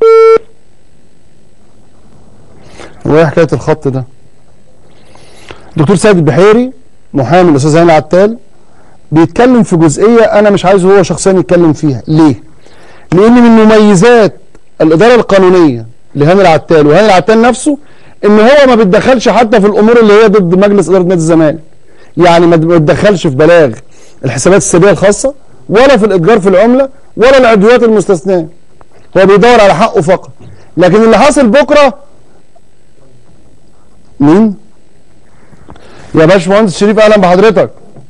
هو ايه حكايه الخط ده دكتور سيد البحيري محامي الاستاذ هاني عتال بيتكلم في جزئيه انا مش عايزه هو شخصيا يتكلم فيها ليه لان من مميزات الاداره القانونيه لهاني العتال وهاني العتال نفسه ان هو ما بيتدخلش حتى في الامور اللي هي ضد مجلس اداره نادي الزمالك يعني ما بيتدخلش في بلاغ الحسابات السريه الخاصه ولا في الاتجار في العمله ولا العضويات المستثناه هو بيدور على حقه فقط لكن اللي حاصل بكره مين يا باشمهندس شريف اهلا بحضرتك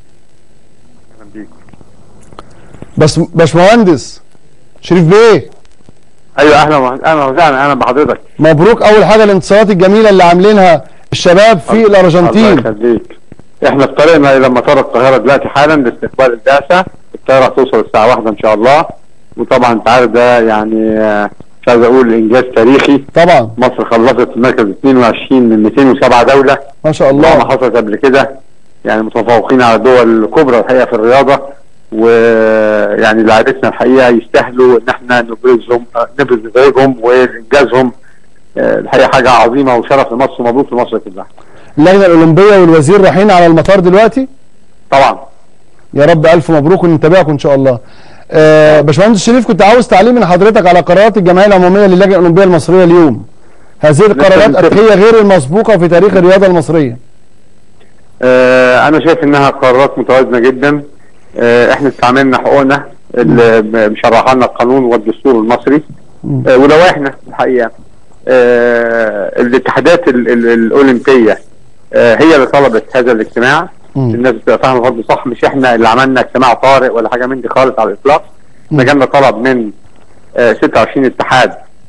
بس باشمهندس شريف بيه ايوه اهلا وسهلا اهلا وسهلا اهلا بحضرتك مبروك اول حاجه الانتصارات الجميله اللي عاملينها الشباب في الله الارجنتين يخليك احنا في طريقنا الى مطار القاهره دلوقتي حالا لاستقبال البعثه الطياره هتوصل الساعه واحدة ان شاء الله وطبعا انت عارف ده يعني آه، مش عايز اقول انجاز تاريخي طبعا مصر خلصت المركز 22 من 207 دوله ما شاء الله ما الله حصلت قبل كده يعني متفوقين على الدول الكبرى الحقيقه في الرياضه ويعني لاعبتنا الحقيقه يستاهلوا ان احنا نبرزهم آه، نبرز نتائجهم وانجازهم آه، الحقيقه حاجه عظيمه وشرف لمصر ومبروك لمصر كلها اللجنه الاولمبيه والوزير رايحين على المطار دلوقتي طبعا يا رب الف مبروك ونتابعكم ان شاء الله آه باشمهندس شريف كنت عاوز تعليق من حضرتك على قرارات الجمعيه العموميه للجنه الاولمبيه المصريه اليوم هذه القرارات لسه بنتابع. هي غير المسبوقه في تاريخ الرياضه المصريه آه، انا شايف انها قرارات متوازنه جدا آه، احنا استعملنا حقوقنا اللي م- مشرحها لنا القانون والدستور المصري آه، ولوائحنا الحقيقه آه، الاتحادات ال- ال- الاولمبيه آه، هي اللي طلبت هذا الاجتماع مم. الناس بتبقى فاهمه برضه صح مش احنا اللي عملنا اجتماع طارئ ولا حاجه من دي خالص على الاطلاق احنا جالنا طلب من آه، 26 اتحاد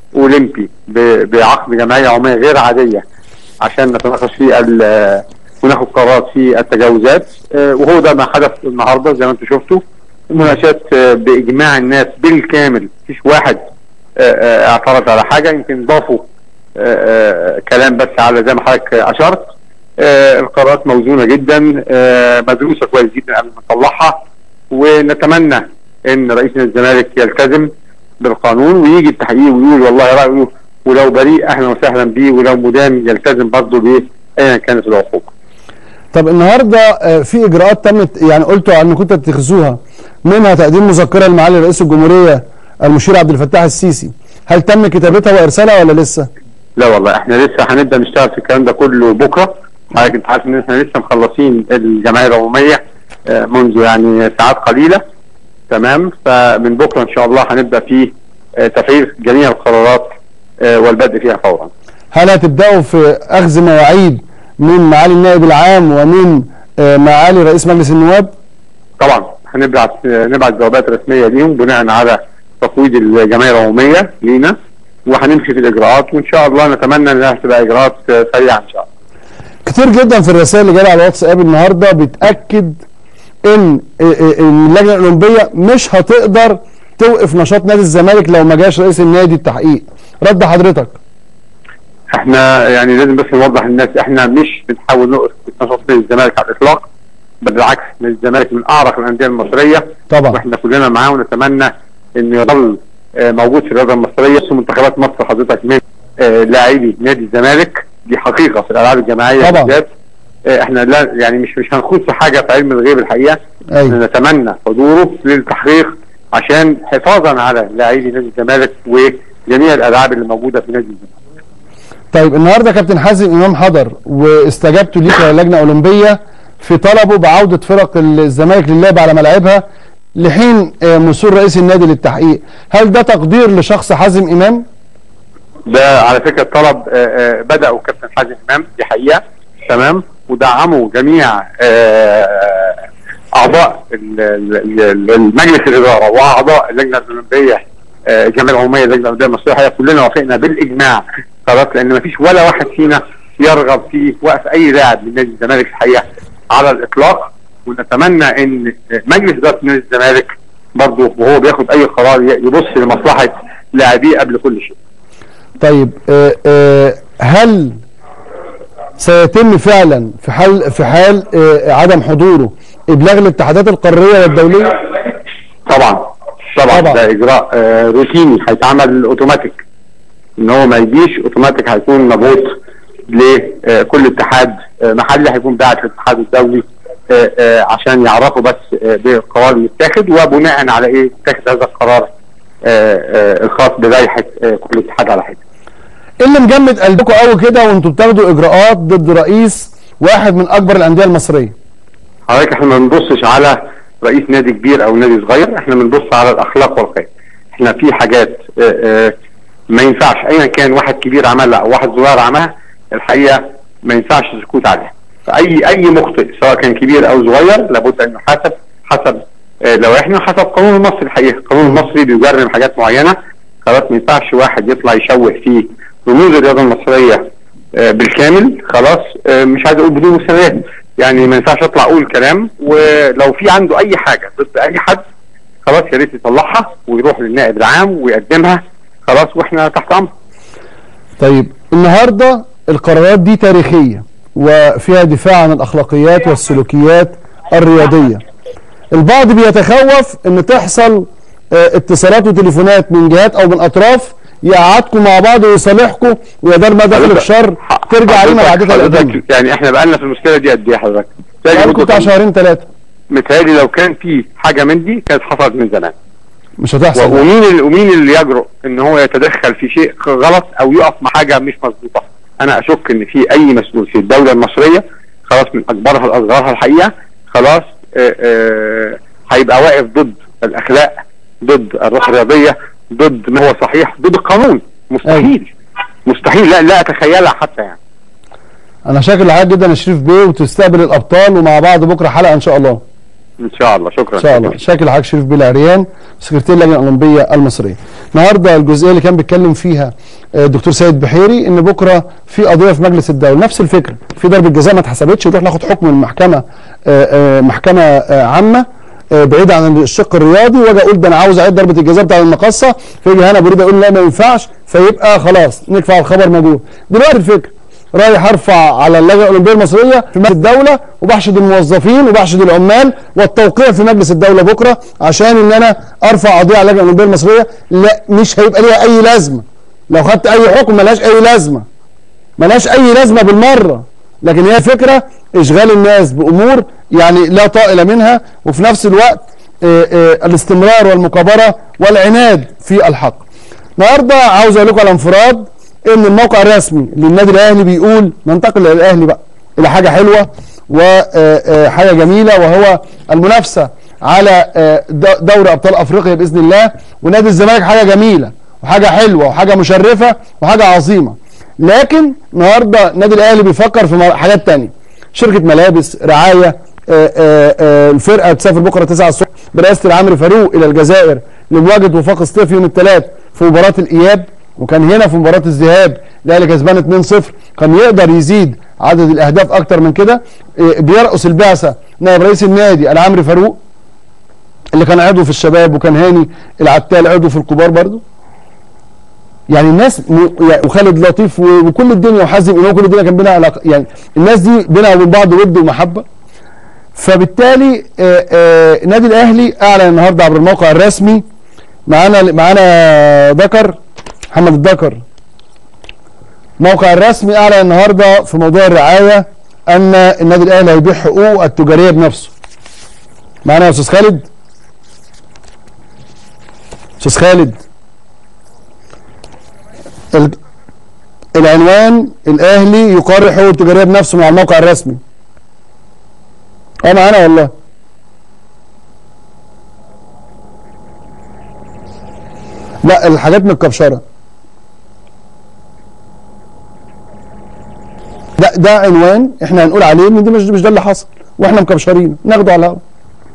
اولمبي ب- بعقد جمعيه عموميه غير عاديه عشان نتناقش في ال- وناخد قرارات في التجاوزات آه، وهو ده ما حدث النهارده زي ما انتم شفتوا المناقشات آه، باجماع الناس بالكامل مفيش واحد آه، آه، اعترض على حاجه يمكن ضافوا آه، آه، كلام بس على زي ما حضرتك اشرت آه، القرارات موزونه جدا آه، مدروسه كويس جدا قبل ما نطلعها ونتمنى ان رئيس نادي الزمالك يلتزم بالقانون ويجي التحقيق ويقول والله رايه ولو بريء اهلا وسهلا بيه ولو مدان يلتزم برضه بايه ايا كانت العقوبه. طب النهارده آه، في اجراءات تمت يعني قلتوا انكم كنتوا تتخذوها منها تقديم مذكره لمعالي رئيس الجمهوريه المشير عبد الفتاح السيسي هل تم كتابتها وارسالها ولا لسه؟ لا والله احنا لسه هنبدا نشتغل في الكلام ده كله بكره حضرتك انت عارف ان احنا لسه مخلصين الجمعيه العموميه آه، منذ يعني ساعات قليله تمام فمن بكره ان شاء الله هنبدا في آه، تفعيل جميع القرارات آه، والبدء فيها فورا. هل هتبداوا في اخذ مواعيد من معالي النائب العام ومن آه، معالي رئيس مجلس النواب؟ طبعا هنبعت نبعت جوابات رسميه ليهم بناء على تفويض الجمعيه العموميه لينا وهنمشي في الاجراءات وان شاء الله نتمنى انها تبقى اجراءات آه، سريعه ان شاء الله. كتير جدا في الرسائل اللي جايه على الواتساب النهارده بتاكد ان آه، آه، إن اللجنه الاولمبيه مش هتقدر توقف نشاط نادي الزمالك لو ما جاش رئيس النادي التحقيق رد حضرتك احنا يعني لازم بس نوضح للناس احنا مش بنحاول نوقف نشاط نادي الزمالك على الاطلاق بل بالعكس نادي الزمالك من اعرق الانديه المصريه طبعا واحنا كلنا معاه ونتمنى انه يظل آه، موجود في الرياضه المصريه بس منتخبات مصر حضرتك من آه، لاعبي نادي الزمالك دي حقيقه في الالعاب الجماعيه طبعا. بالذات آه، احنا لا يعني مش مش هنخوض في حاجه في علم الغيب الحقيقه ايوه احنا نتمنى حضوره للتحقيق عشان حفاظا على لاعبي نادي الزمالك وجميع الالعاب اللي موجوده في نادي الزمالك طيب النهارده كابتن حازم امام حضر واستجبتوا ليه كلجنه اولمبيه في طلبه بعوده فرق الزمالك للعب على ملاعبها لحين آه، مسور رئيس النادي للتحقيق هل ده تقدير لشخص حازم امام ده على فكره الطلب آه، آه، بداوا كابتن حازم امام دي حقيقه تمام ودعموا جميع آه، اعضاء ال- ال- ال- المجلس الاداره واعضاء اللجنه الاولمبيه آه، الجمعيه العموميه اللجنه الاولمبيه المصريه الحقيقه كلنا وافقنا بالاجماع قرارات لان ما فيش ولا واحد فينا يرغب في وقف اي لاعب من نادي الزمالك الحقيقه على الاطلاق ونتمنى ان مجلس اداره نادي الزمالك برضه وهو بياخد اي قرار ي- يبص لمصلحه لاعبيه قبل كل شيء. طيب آه، آه، هل سيتم فعلا في حال في حال آه، عدم حضوره ابلاغ الاتحادات القاريه والدوليه طبعا طبعا طبعا. ده اجراء آه روتيني هيتعمل اوتوماتيك ان هو ما يجيش اوتوماتيك هيكون مبعوث لكل اتحاد آه محلي هيكون باعت للاتحاد الدولي آه آه عشان يعرفوا بس آه بالقرار اللي اتاخد وبناء على ايه اتاخد هذا القرار آه آه الخاص بلائحه آه كل اتحاد على حده ايه اللي مجمد قلبكم قوي كده وانتوا بتاخدوا اجراءات ضد رئيس واحد من اكبر الانديه المصريه حضرتك احنا ما بنبصش على رئيس نادي كبير او نادي صغير احنا بنبص على الاخلاق والقيم احنا في حاجات اه اه ما ينفعش ايا كان واحد كبير عملها او واحد صغير عملها الحقيقه ما ينفعش السكوت عليها فاي اي مخطئ سواء كان كبير او صغير لابد انه حسب حسب اه لوائحنا وحسب القانون المصري الحقيقه القانون المصري بيجرم حاجات معينه خلاص ما ينفعش واحد يطلع يشوه في رموز الرياضه المصريه آه، بالكامل خلاص آه، مش عايز اقول بدون مساواه يعني ما ينفعش اطلع اقول كلام ولو في عنده اي حاجه ضد اي حد خلاص يا ريت يطلعها ويروح للنائب العام ويقدمها خلاص واحنا تحت امر طيب النهارده القرارات دي تاريخيه وفيها دفاع عن الاخلاقيات والسلوكيات الرياضيه البعض بيتخوف ان تحصل آه، اتصالات وتليفونات من جهات او من اطراف يقعدكم مع بعض ويصالحكم ويدار ما دخل حضرتك- الشر ترجع علينا حضرتك- بعدها القديمه حضرتك يعني احنا بقالنا في المشكله دي قد ايه حضرتك؟ بقالكم بتاع شهرين ثلاثه متهيألي لو كان في حاجه من دي كانت حصلت من زمان مش هتحصل ومين ال- ومين اللي يجرؤ ان هو يتدخل في شيء غلط او يقف مع حاجه مش مظبوطه انا اشك ان في اي مسؤول في الدوله المصريه خلاص من اكبرها لاصغرها الحقيقه خلاص آه، آه، هيبقى واقف ضد الاخلاق ضد الروح الرياضيه ضد ما هو صحيح ضد القانون مستحيل مستحيل لا لا اتخيلها حتى يعني انا شاكر لحضرتك جدا يا شريف بيه وتستقبل الابطال ومع بعض بكره حلقه ان شاء الله ان شاء الله شكرا ان شاء الله شاكر الحاج شريف بيلا عريان سكرتير اللجنه الاولمبيه المصريه النهارده الجزئيه اللي كان بيتكلم فيها آه، الدكتور سيد بحيري ان بكره في قضيه في مجلس الدوله نفس الفكره في ضربه جزاء ما اتحسبتش نروح ناخد حكم من المحكمه آه، آه، محكمه آه، عامه آه، بعيد عن الشق الرياضي واجي اقول ده انا عاوز اعيد ضربه الجزاء بتاع المقصه فيجي هنا بريده يقول لا ما ينفعش فيبقى خلاص ندفع الخبر موجود دلوقتي الفكره رايح ارفع على اللجنه الاولمبيه المصريه في مجلس الدوله وبحشد الموظفين وبحشد العمال والتوقيع في مجلس الدوله بكره عشان ان انا ارفع قضيه على اللجنه الاولمبيه المصريه لا مش هيبقى ليها اي لازمه لو خدت اي حكم ملهاش اي لازمه ملهاش اي لازمه بالمره لكن هي فكره اشغال الناس بامور يعني لا طائل منها وفي نفس الوقت آه، آه، الاستمرار والمكابره والعناد في الحق النهارده عاوز اقول لكم على انفراد ان الموقع الرسمي للنادي الاهلي بيقول ننتقل للاهلي بقى الى حاجه حلوه وحاجه جميله وهو المنافسه على آه، د- دوري ابطال افريقيا باذن الله ونادي الزمالك حاجه جميله وحاجه حلوه وحاجه مشرفه وحاجه عظيمه لكن النهارده النادي الاهلي بيفكر في مر- حاجات تانية شركه ملابس رعايه آه، آه، آه، الفرقه بتسافر بكره 9 الصبح برئاسه العامري فاروق الى الجزائر لمواجهه وفاق سطيف يوم الثلاث في مباراه الاياب وكان هنا في مباراه الذهاب الاهلي كسبان 2-0 كان يقدر يزيد عدد الاهداف اكتر من كده آه، بيرقص البعثه نائب رئيس النادي العامري فاروق اللي كان عضو في الشباب وكان هاني العتال عضو في الكبار برضو يعني الناس م... يعني وخالد لطيف و... وكل الدنيا وحازم امام كل الدنيا كان بينها علاقه يعني الناس دي بينها وبين بعض ود ومحبه فبالتالي آه، آه، النادي الاهلي اعلن النهارده عبر الموقع الرسمي معانا معانا ذكر محمد الذكر الموقع الرسمي اعلن النهارده في موضوع الرعايه ان النادي الاهلي هيبيع حقوقه التجاريه بنفسه معانا يا استاذ خالد استاذ خالد ال- العنوان الاهلي يقرر حقوقه التجاريه بنفسه مع الموقع الرسمي اه معانا والله لا الحاجات متكبشره ده ده عنوان احنا هنقول عليه ان ده مش مش ده اللي حصل واحنا مكبشرين ناخده على الهوا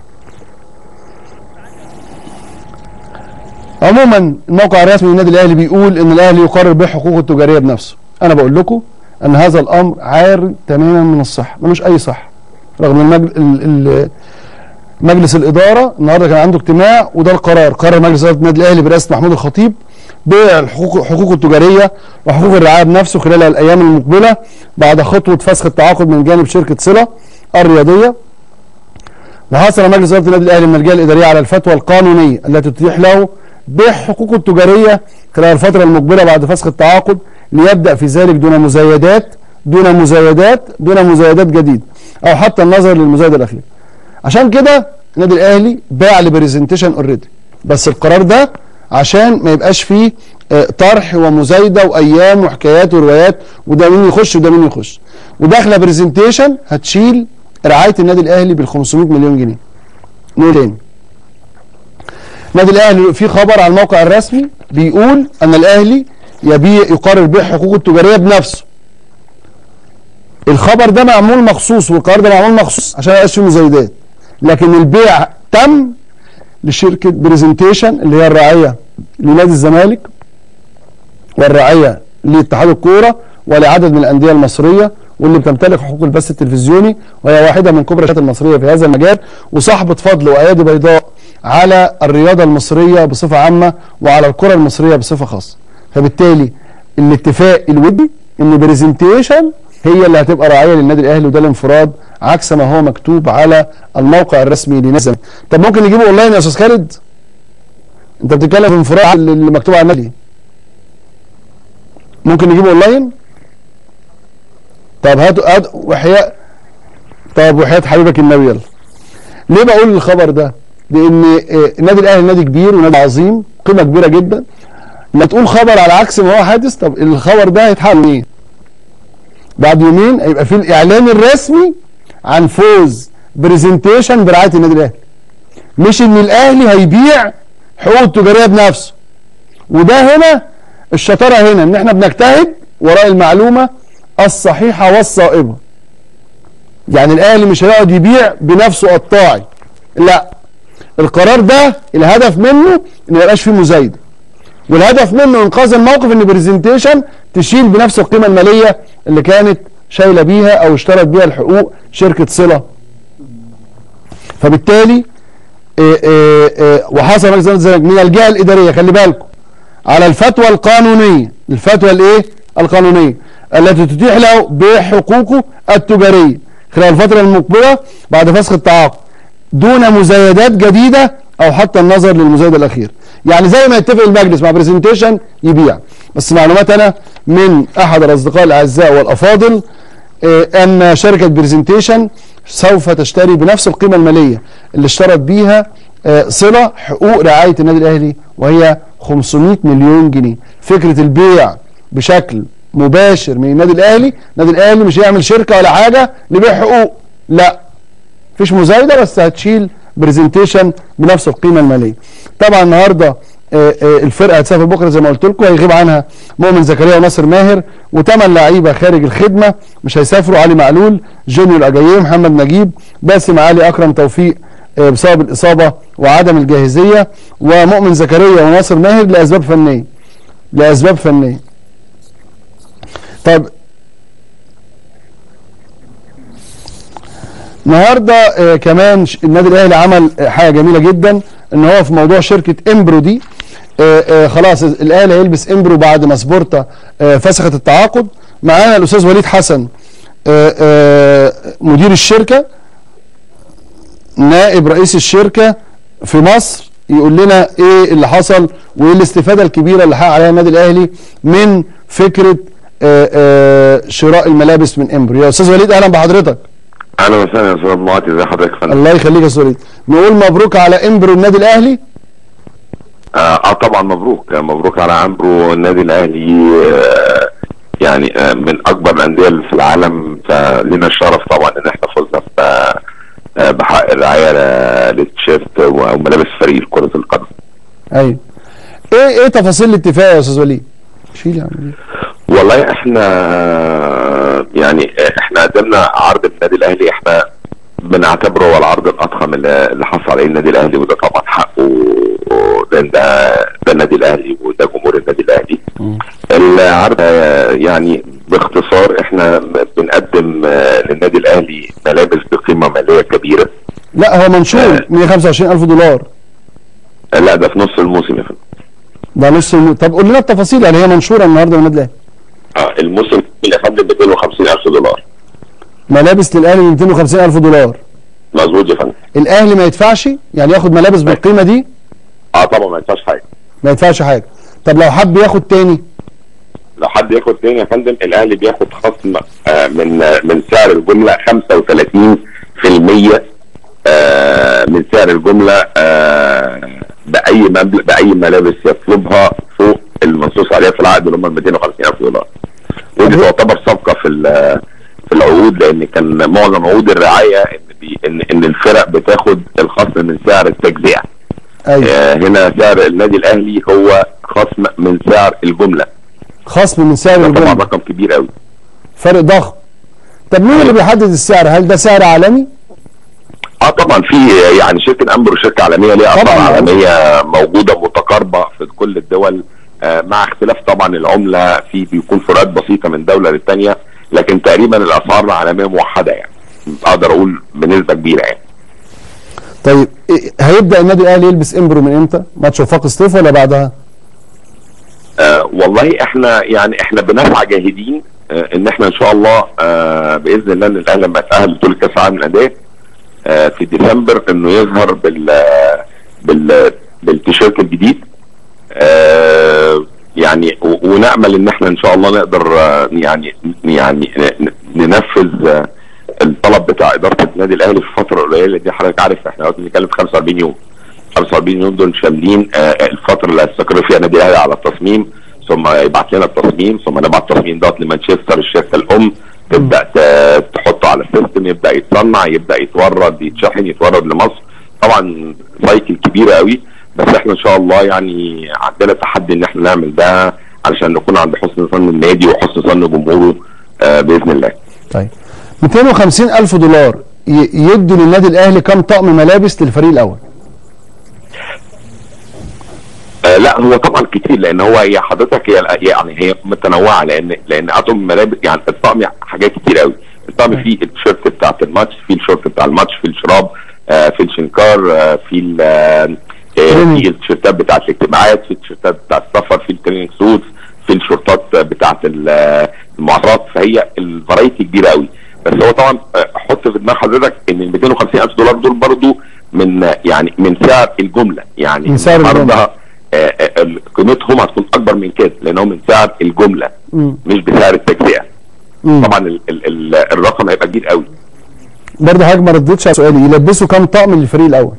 عموما الموقع الرسمي للنادي الاهلي بيقول ان الاهلي يقرر بيع حقوقه التجاريه بنفسه انا بقول لكم ان هذا الامر عار تماما من الصحه ملوش اي صحه رغم المجل... ال... ال... مجلس الاداره النهارده كان عنده اجتماع وده القرار قرر مجلس اداره النادي الاهلي برئاسه محمود الخطيب بيع الحقوق حقوقه التجاريه وحقوق الرعايه بنفسه خلال الايام المقبله بعد خطوه فسخ التعاقد من جانب شركه صله الرياضيه وحصل مجلس اداره النادي الاهلي من الجهه الاداريه على الفتوى القانونيه التي تتيح له بيع حقوقه التجاريه خلال الفتره المقبله بعد فسخ التعاقد ليبدا في ذلك دون مزايدات دون مزايدات دون مزايدات جديده او حتى النظر للمزايده الاخيره عشان كده النادي الاهلي باع لبرزنتيشن اوريدي بس القرار ده عشان ما يبقاش فيه آه، طرح ومزايده وايام وحكايات وروايات وده مين يخش وده مين يخش وداخله برزنتيشن هتشيل رعايه النادي الاهلي بال 500 مليون جنيه نقول تاني النادي الاهلي في خبر على الموقع الرسمي بيقول ان الاهلي يبيع يقرر بيع حقوقه التجاريه بنفسه الخبر ده معمول مخصوص والقرار ده معمول مخصوص عشان ما يبقاش فيه مزايدات لكن البيع تم لشركه برزنتيشن اللي هي الرعايه لنادي الزمالك والرعايه لاتحاد الكوره ولعدد من الانديه المصريه واللي بتمتلك حقوق البث التلفزيوني وهي واحده من كبرى الشركات المصريه في هذا المجال وصاحبه فضل وايادي بيضاء على الرياضه المصريه بصفه عامه وعلى الكره المصريه بصفه خاصه فبالتالي الاتفاق الودي ان برزنتيشن هي اللي هتبقى راعيه للنادي الاهلي وده الانفراد عكس ما هو مكتوب على الموقع الرسمي لنادي الزمالك طب ممكن نجيبه اونلاين يا استاذ خالد انت بتتكلم في انفراد اللي مكتوب على النادي ممكن نجيبه اونلاين طب هاتوا هات وحياء طب وحياة حبيبك النبي يلا ليه بقول الخبر ده لان آه، النادي الاهلي نادي كبير ونادي عظيم قيمه كبيره جدا لما تقول خبر على عكس ما هو حادث طب الخبر ده هيتحل ايه بعد يومين هيبقى في الاعلان الرسمي عن فوز برزنتيشن برعايه النادي الاهلي مش ان الاهلي هيبيع حقوق التجاريه بنفسه وده هنا الشطاره هنا ان احنا بنجتهد وراء المعلومه الصحيحه والصائبه يعني الاهلي مش هيقعد يبيع بنفسه قطاعي لا القرار ده الهدف منه ان ما يبقاش فيه مزايده والهدف منه انقاذ الموقف ان برزنتيشن تشيل بنفس القيمه الماليه اللي كانت شايله بيها او اشترت بيها الحقوق شركه صله فبالتالي إيه إيه إيه وحصل مجلس الزمالك من الجهه الاداريه خلي بالكم على الفتوى القانونيه الفتوى الايه القانونيه التي تتيح له بيع حقوقه التجاريه خلال الفتره المقبله بعد فسخ التعاقد دون مزايدات جديده او حتى النظر للمزايده الاخيره يعني زي ما يتفق المجلس مع برزنتيشن يبيع بس معلومات انا من احد الاصدقاء الاعزاء والافاضل إيه ان شركه برزنتيشن سوف تشتري بنفس القيمه الماليه اللي اشترت بيها آه، صله حقوق رعايه النادي الاهلي وهي 500 مليون جنيه فكره البيع بشكل مباشر من النادي الاهلي النادي الاهلي مش هيعمل شركه ولا حاجه لبيع حقوق لا مفيش مزايده بس هتشيل برزنتيشن بنفس القيمه الماليه طبعا النهارده آه، آه، الفرقه هتسافر بكره زي ما قلت لكم هيغيب عنها مؤمن زكريا وناصر ماهر وثمان لعيبه خارج الخدمه مش هيسافروا علي معلول جونيور اجاييه محمد نجيب باسم علي اكرم توفيق آه، بسبب الاصابه وعدم الجاهزيه ومؤمن زكريا وناصر ماهر لاسباب فنيه لاسباب فنيه طب النهارده آه كمان ش- النادي الاهلي عمل آه حاجه جميله جدا ان هو في موضوع شركه امبرو دي آه آه خلاص الاهلي هيلبس امبرو بعد ما سبورتا آه فسخت التعاقد معانا الاستاذ وليد حسن آه آه مدير الشركه نائب رئيس الشركه في مصر يقول لنا ايه اللي حصل وايه الاستفاده الكبيره اللي حقق عليها النادي الاهلي من فكره آه آه شراء الملابس من امبرو يا استاذ وليد اهلا بحضرتك اهلا وسهلا يا استاذ معاطي ازي حضرتك يا فندم الله يخليك يا استاذ وليد نقول مبروك على امبرو النادي الاهلي آه, اه طبعا مبروك آه، مبروك على عمرو النادي الاهلي آه يعني آه من اكبر الانديه اللي في العالم فلنا الشرف طبعا ان احنا فزنا ب- آه بحق الرعايه ل- للتيشيرت وملابس فريق كره القدم ايوه ايه ايه تفاصيل الاتفاق يا استاذ وليد شيل يا عم والله احنا يعني احنا قدمنا عرض النادي الاهلي احنا بنعتبره هو العرض الاضخم اللي اللي حصل عليه النادي الاهلي وده طبعا حقه لان ده ده النادي الاهلي وده جمهور النادي الاهلي العرض آه، يعني باختصار احنا بنقدم آه، للنادي الاهلي ملابس بقيمه ماليه كبيره لا هو منشور آه. 125 الف دولار آه، لا ده في نص الموسم يا فندم ده نص الم... طب قول لنا التفاصيل يعني هي منشوره النهارده من النادي الاهلي آه، الموسم يا فندم 250 الف دولار ملابس للاهلي ب 250 الف دولار مظبوط يا فندم الاهلي ما يدفعش يعني ياخد ملابس بالقيمه دي اه طبعا ما ينفعش حاجه ما يدفعش حاجه طب لو حب ياخد تاني لو حد ياخد تاني يا فندم الاهلي بياخد خصم آه، من آه، من سعر الجمله 35% آه، من سعر الجمله آه، باي مبلغ باي ملابس يطلبها فوق المنصوص عليها في العقد اللي هم 250000 دولار ودي طب- تعتبر صفقه في ال- في العقود لان كان معظم عقود الرعايه ان بي ان ان الفرق بتاخد الخصم من سعر التجزئه ايوه آه، هنا سعر النادي الاهلي هو خصم من سعر الجمله خصم من سعر ده طبعا الجمله رقم كبير قوي فرق ضخم طب مين اللي بيحدد السعر هل ده سعر عالمي اه طبعا في يعني شركه امبرو شركه عالميه ليها طبعاً. اسعار عالميه موجوده متقاربه في كل الدول آه مع اختلاف طبعا العمله في بيكون فروقات بسيطه من دوله للثانيه لكن تقريبا الاسعار العالميه موحده يعني اقدر اقول بنسبه كبيره يعني طيب إيه هيبدا النادي الاهلي يلبس امبرو من امتى ماتش وفاق سطيف ولا بعدها آه والله احنا يعني احنا بنسعى جاهدين آه ان احنا ان شاء الله آه باذن الله ان الاهلي لما يتاهل بطوله كاس العالم للانديه آه في ديسمبر انه يظهر بال بال بالتيشيرت الجديد آه يعني و- ونامل ان احنا ان شاء الله نقدر آه يعني يعني ن- ننفذ آه الطلب بتاع اداره النادي الاهلي في الفتره القليله دي حضرتك عارف احنا دلوقتي بنتكلم في 45 يوم 45 يوم دول شاملين آه، الفتره اللي هيستقر فيها النادي الاهلي على التصميم ثم يبعت لنا التصميم ثم نبعت التصميم دوت لمانشستر الشركه الام تبدا ت- تحطه على السيستم يبدا يتصنع يبدا يتورد يتشحن يتورد لمصر طبعا سايكل كبيره قوي بس احنا ان شاء الله يعني عندنا تحدي ان احنا نعمل ده علشان نكون عند حسن ظن النادي وحسن ظن جمهوره آه باذن الله طيب 250 الف دولار ي- يدوا للنادي الاهلي كام طقم ملابس للفريق الاول آه لا هو طبعا كتير لان هو هي حضرتك هي يعني هي متنوعه لان لان اطقم الملابس يعني الطقم حاجات كتير قوي الطقم فيه التيشيرت بتاعت الماتش فيه الشورت بتاع الماتش فيه الشراب آه في الشنكار آه في ال- آه آه، في التيشيرتات بتاعت الاجتماعات في التيشيرتات بتاعت السفر في التريننج سوتس في الشورتات بتاعت ال- آه، المعارضات فهي الفرايتي كبيره قوي بس هو طبعا آه، حط في دماغ حضرتك ان ال 250 الف دولار دول برضو من آه، يعني من سعر الجمله يعني من سعر الجملة. النهارده آه، آه، قيمتهم هتكون اكبر من كده لانهم من سعر الجمله مم. مش بسعر التجزئه مم. طبعا ال ال ال الرقم هيبقى كبير قوي برضه حضرتك ما ردتش على سؤالي يلبسوا كام طقم للفريق الاول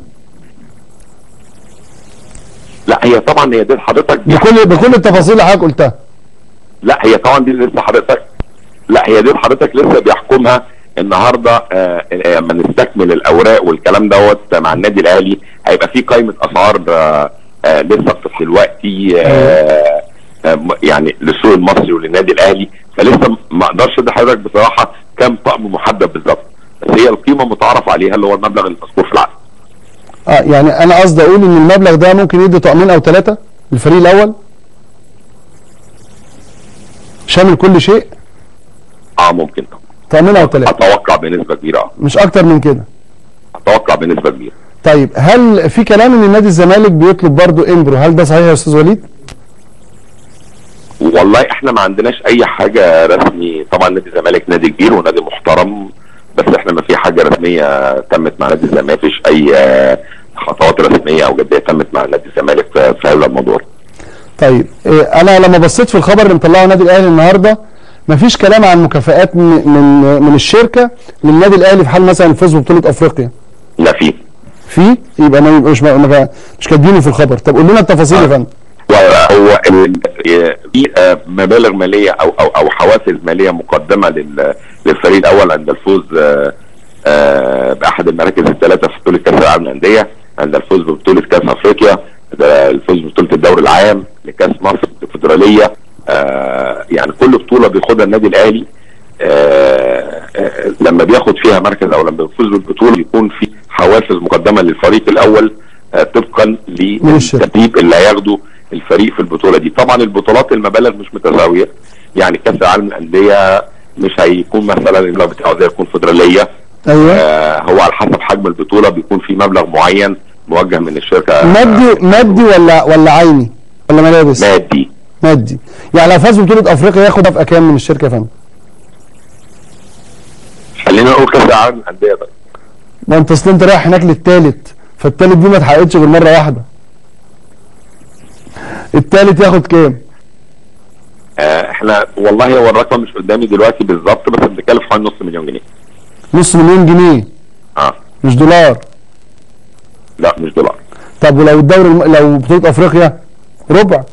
لا هي طبعا هي دي حضرتك دي بكل بكل التفاصيل اللي حضرتك قلتها لا هي طبعا دي لسه حضرتك لا هي دي حضرتك لسه بيحكمها النهارده آه، آه، لما نستكمل الاوراق والكلام دوت مع النادي الاهلي هيبقى في قائمه اسعار آه، آه، لسه دلوقتي آه، آه، م- يعني للسوق المصري وللنادي الاهلي فلسه ما اقدرش ادي حضرتك بصراحه كام طقم محدد بالظبط بس هي القيمه متعارف عليها اللي هو المبلغ المذكور في العقد اه يعني انا قصدي اقول ان المبلغ ده ممكن يدي طقمين او ثلاثه للفريق الاول شامل كل شيء اه ممكن طقمين او ثلاثه اتوقع بنسبه كبيره اه مش اكتر من كده اتوقع بنسبه كبيره طيب هل في كلام ان نادي الزمالك بيطلب برضه امبرو هل ده صحيح يا استاذ وليد والله احنا ما عندناش اي حاجه رسمي طبعا نادي الزمالك نادي كبير ونادي محترم بس احنا ما في حاجه رسميه تمت مع نادي الزمالك مفيش اي آه، خطوات رسميه او جديه تمت مع نادي الزمالك في في هذا الموضوع طيب إيه، انا لما بصيت في الخبر اللي مطلعه النادي الاهلي النهارده مفيش كلام عن مكافآت من من من الشركه للنادي الاهلي في حال مثلا الفوز ببطوله افريقيا لا في في يبقى ما يبقاش ما- ما- مش كاتبينه في الخبر طب قول لنا التفاصيل يا فندم وهو ال- آه، في آه، مبالغ ماليه او او او حوافز ماليه مقدمه لل- للفريق الاول عند الفوز آه، آه، باحد المراكز الثلاثه في بطوله كاس العالم للانديه عند الفوز ببطوله كاس افريقيا ده الفوز ببطوله الدوري العام لكاس مصر الفدراليه آه، يعني كل بطوله بياخدها النادي الاهلي آه، آه، لما بياخد فيها مركز او لما بيفوز بالبطوله يكون في حوافز مقدمه للفريق الاول آه، طبقا من الشركة. للترتيب اللي هياخده الفريق في البطوله دي طبعا البطولات المبالغ مش متساويه يعني كاس العالم للانديه مش هيكون مثلا المبلغ بتاعه زي يكون فدراليه ايوه آه هو على حسب حجم البطوله بيكون في مبلغ معين موجه من الشركه مادي مادي ولا ولا عيني ولا ملابس مادي مادي يعني لو فاز ببطوله افريقيا ياخد في كام من الشركه يا فندم خلينا نقول كاس العالم للانديه طيب ما انت اصل انت رايح هناك للتالت فالتالت دي ما اتحققتش غير مره واحده التالت ياخد كام آه احنا والله هو الرقم مش قدامي دلوقتي بالظبط بس بنتكلم في حوالي نص مليون جنيه نص مليون جنيه اه مش دولار لا مش دولار طب ولو الدوري الم... لو بطوله افريقيا ربع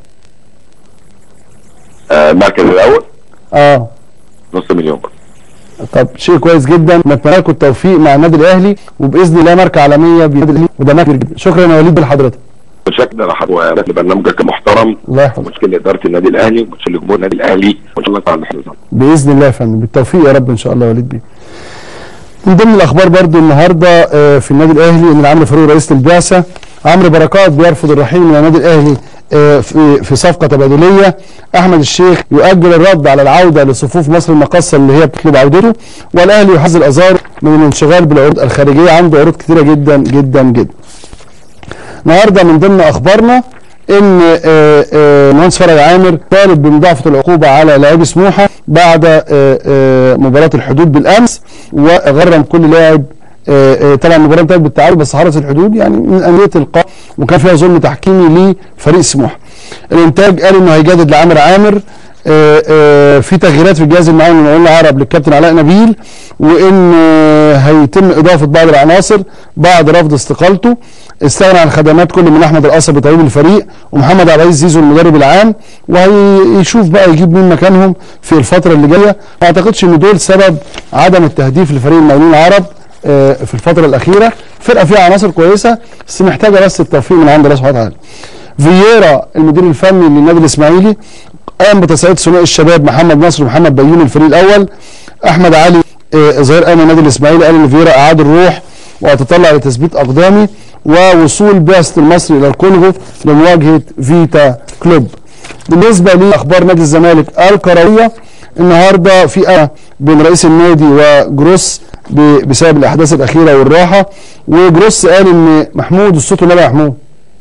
آه المركز الاول اه نص مليون برضه طب شيء كويس جدا نتمنى لكم التوفيق مع النادي الاهلي وباذن الله ماركه عالميه بالنادي الاهلي وده ماركه جدا شكرا يا وليد لحضرتك متشكر لحضرتك برنامجك محترم الله يحفظك ومشكلة لإدارة النادي الأهلي ومشكلة لجمهور النادي الأهلي وإن شاء الله تعالى نحفظها باذن الله يا فندم بالتوفيق يا رب ان شاء الله يا وليد بيه من ضمن الاخبار برضو النهارده آه، في النادي الاهلي ان العمرو فاروق رئيس البعثه عمرو بركات بيرفض الرحيل من النادي الاهلي آه، في في صفقه تبادليه احمد الشيخ يؤجل الرد على العوده لصفوف مصر المقاصه اللي هي بتطلب عودته والاهلي يحذر الازهر من الانشغال بالعروض الخارجيه عنده عروض كثيره جدا جدا جدا النهارده من ضمن اخبارنا ان آه، آه، مهندس فرج عامر طالب بمضاعفه العقوبه على لاعبي سموحه بعد آه، آه، مباراه الحدود بالامس وغرم كل لاعب آه، آه، طبعا المباراه انتهت بالتعادل بس حرس الحدود يعني من انديه القاء وكان فيها ظلم تحكيمي لفريق سموحه. الانتاج قال انه هيجدد لعامر عامر آه، آه، في تغييرات في الجهاز المعاون من عيون العرب للكابتن علاء نبيل وان آه، هيتم اضافه بعض العناصر بعد رفض استقالته استغنى عن خدمات كل من احمد القصبي طبيب الفريق ومحمد عبد العزيز زيزو المدرب العام وهيشوف بقى يجيب مين مكانهم في الفتره اللي جايه ما اعتقدش ان دول سبب عدم التهديف لفريق المقاولين العرب آه، في الفتره الاخيره فرقه فيها عناصر كويسه بس محتاجه بس التوفيق من عند الله سبحانه وتعالى فييرا المدير الفني للنادي الاسماعيلي قام بتصعيد ثنائي الشباب محمد نصر ومحمد بيومي الفريق الاول احمد علي آه، ظهير ايمن النادي الاسماعيلي قال ان فييرا اعاد الروح واتطلع لتثبيت اقدامي ووصول بعثه المصري الى الكونغو لمواجهه فيتا كلوب بالنسبه لاخبار نادي الزمالك الكرويه النهارده في قلق بين رئيس النادي وجروس ب- بسبب الاحداث الاخيره والراحه وجروس قال ان محمود الصوت ولا محمود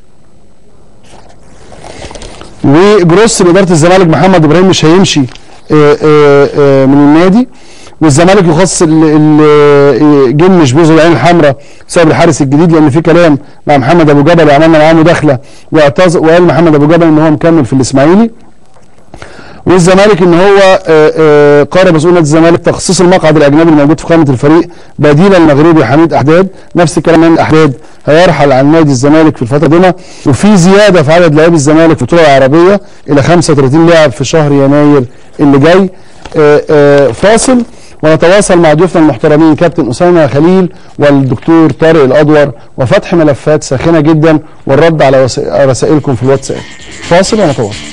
وجروس لاداره الزمالك محمد ابراهيم مش هيمشي آه، آه، آه، من النادي والزمالك يخص ال- ال- آه، جنش بوز العين الحمراء بسبب الحارس الجديد لان في كلام مع محمد ابو جبل وعملنا معاه مداخله واعتذر وقال محمد ابو جبل ان هو مكمل في الاسماعيلي والزمالك ان هو آه، آه، قرر مسؤول نادي الزمالك تخصيص المقعد الاجنبي الموجود في قائمه الفريق بديلا المغربي حميد احداد نفس الكلام من احداد هيرحل عن نادي الزمالك في الفتره دي وفي زياده في عدد لاعبي الزمالك في البطوله العربيه الى 35 لاعب في شهر يناير اللي جاي آه، آه، فاصل ونتواصل مع ضيوفنا المحترمين كابتن اسامه خليل والدكتور طارق الادور وفتح ملفات ساخنه جدا والرد على وس- رسائلكم في الواتساب فاصل ونتواصل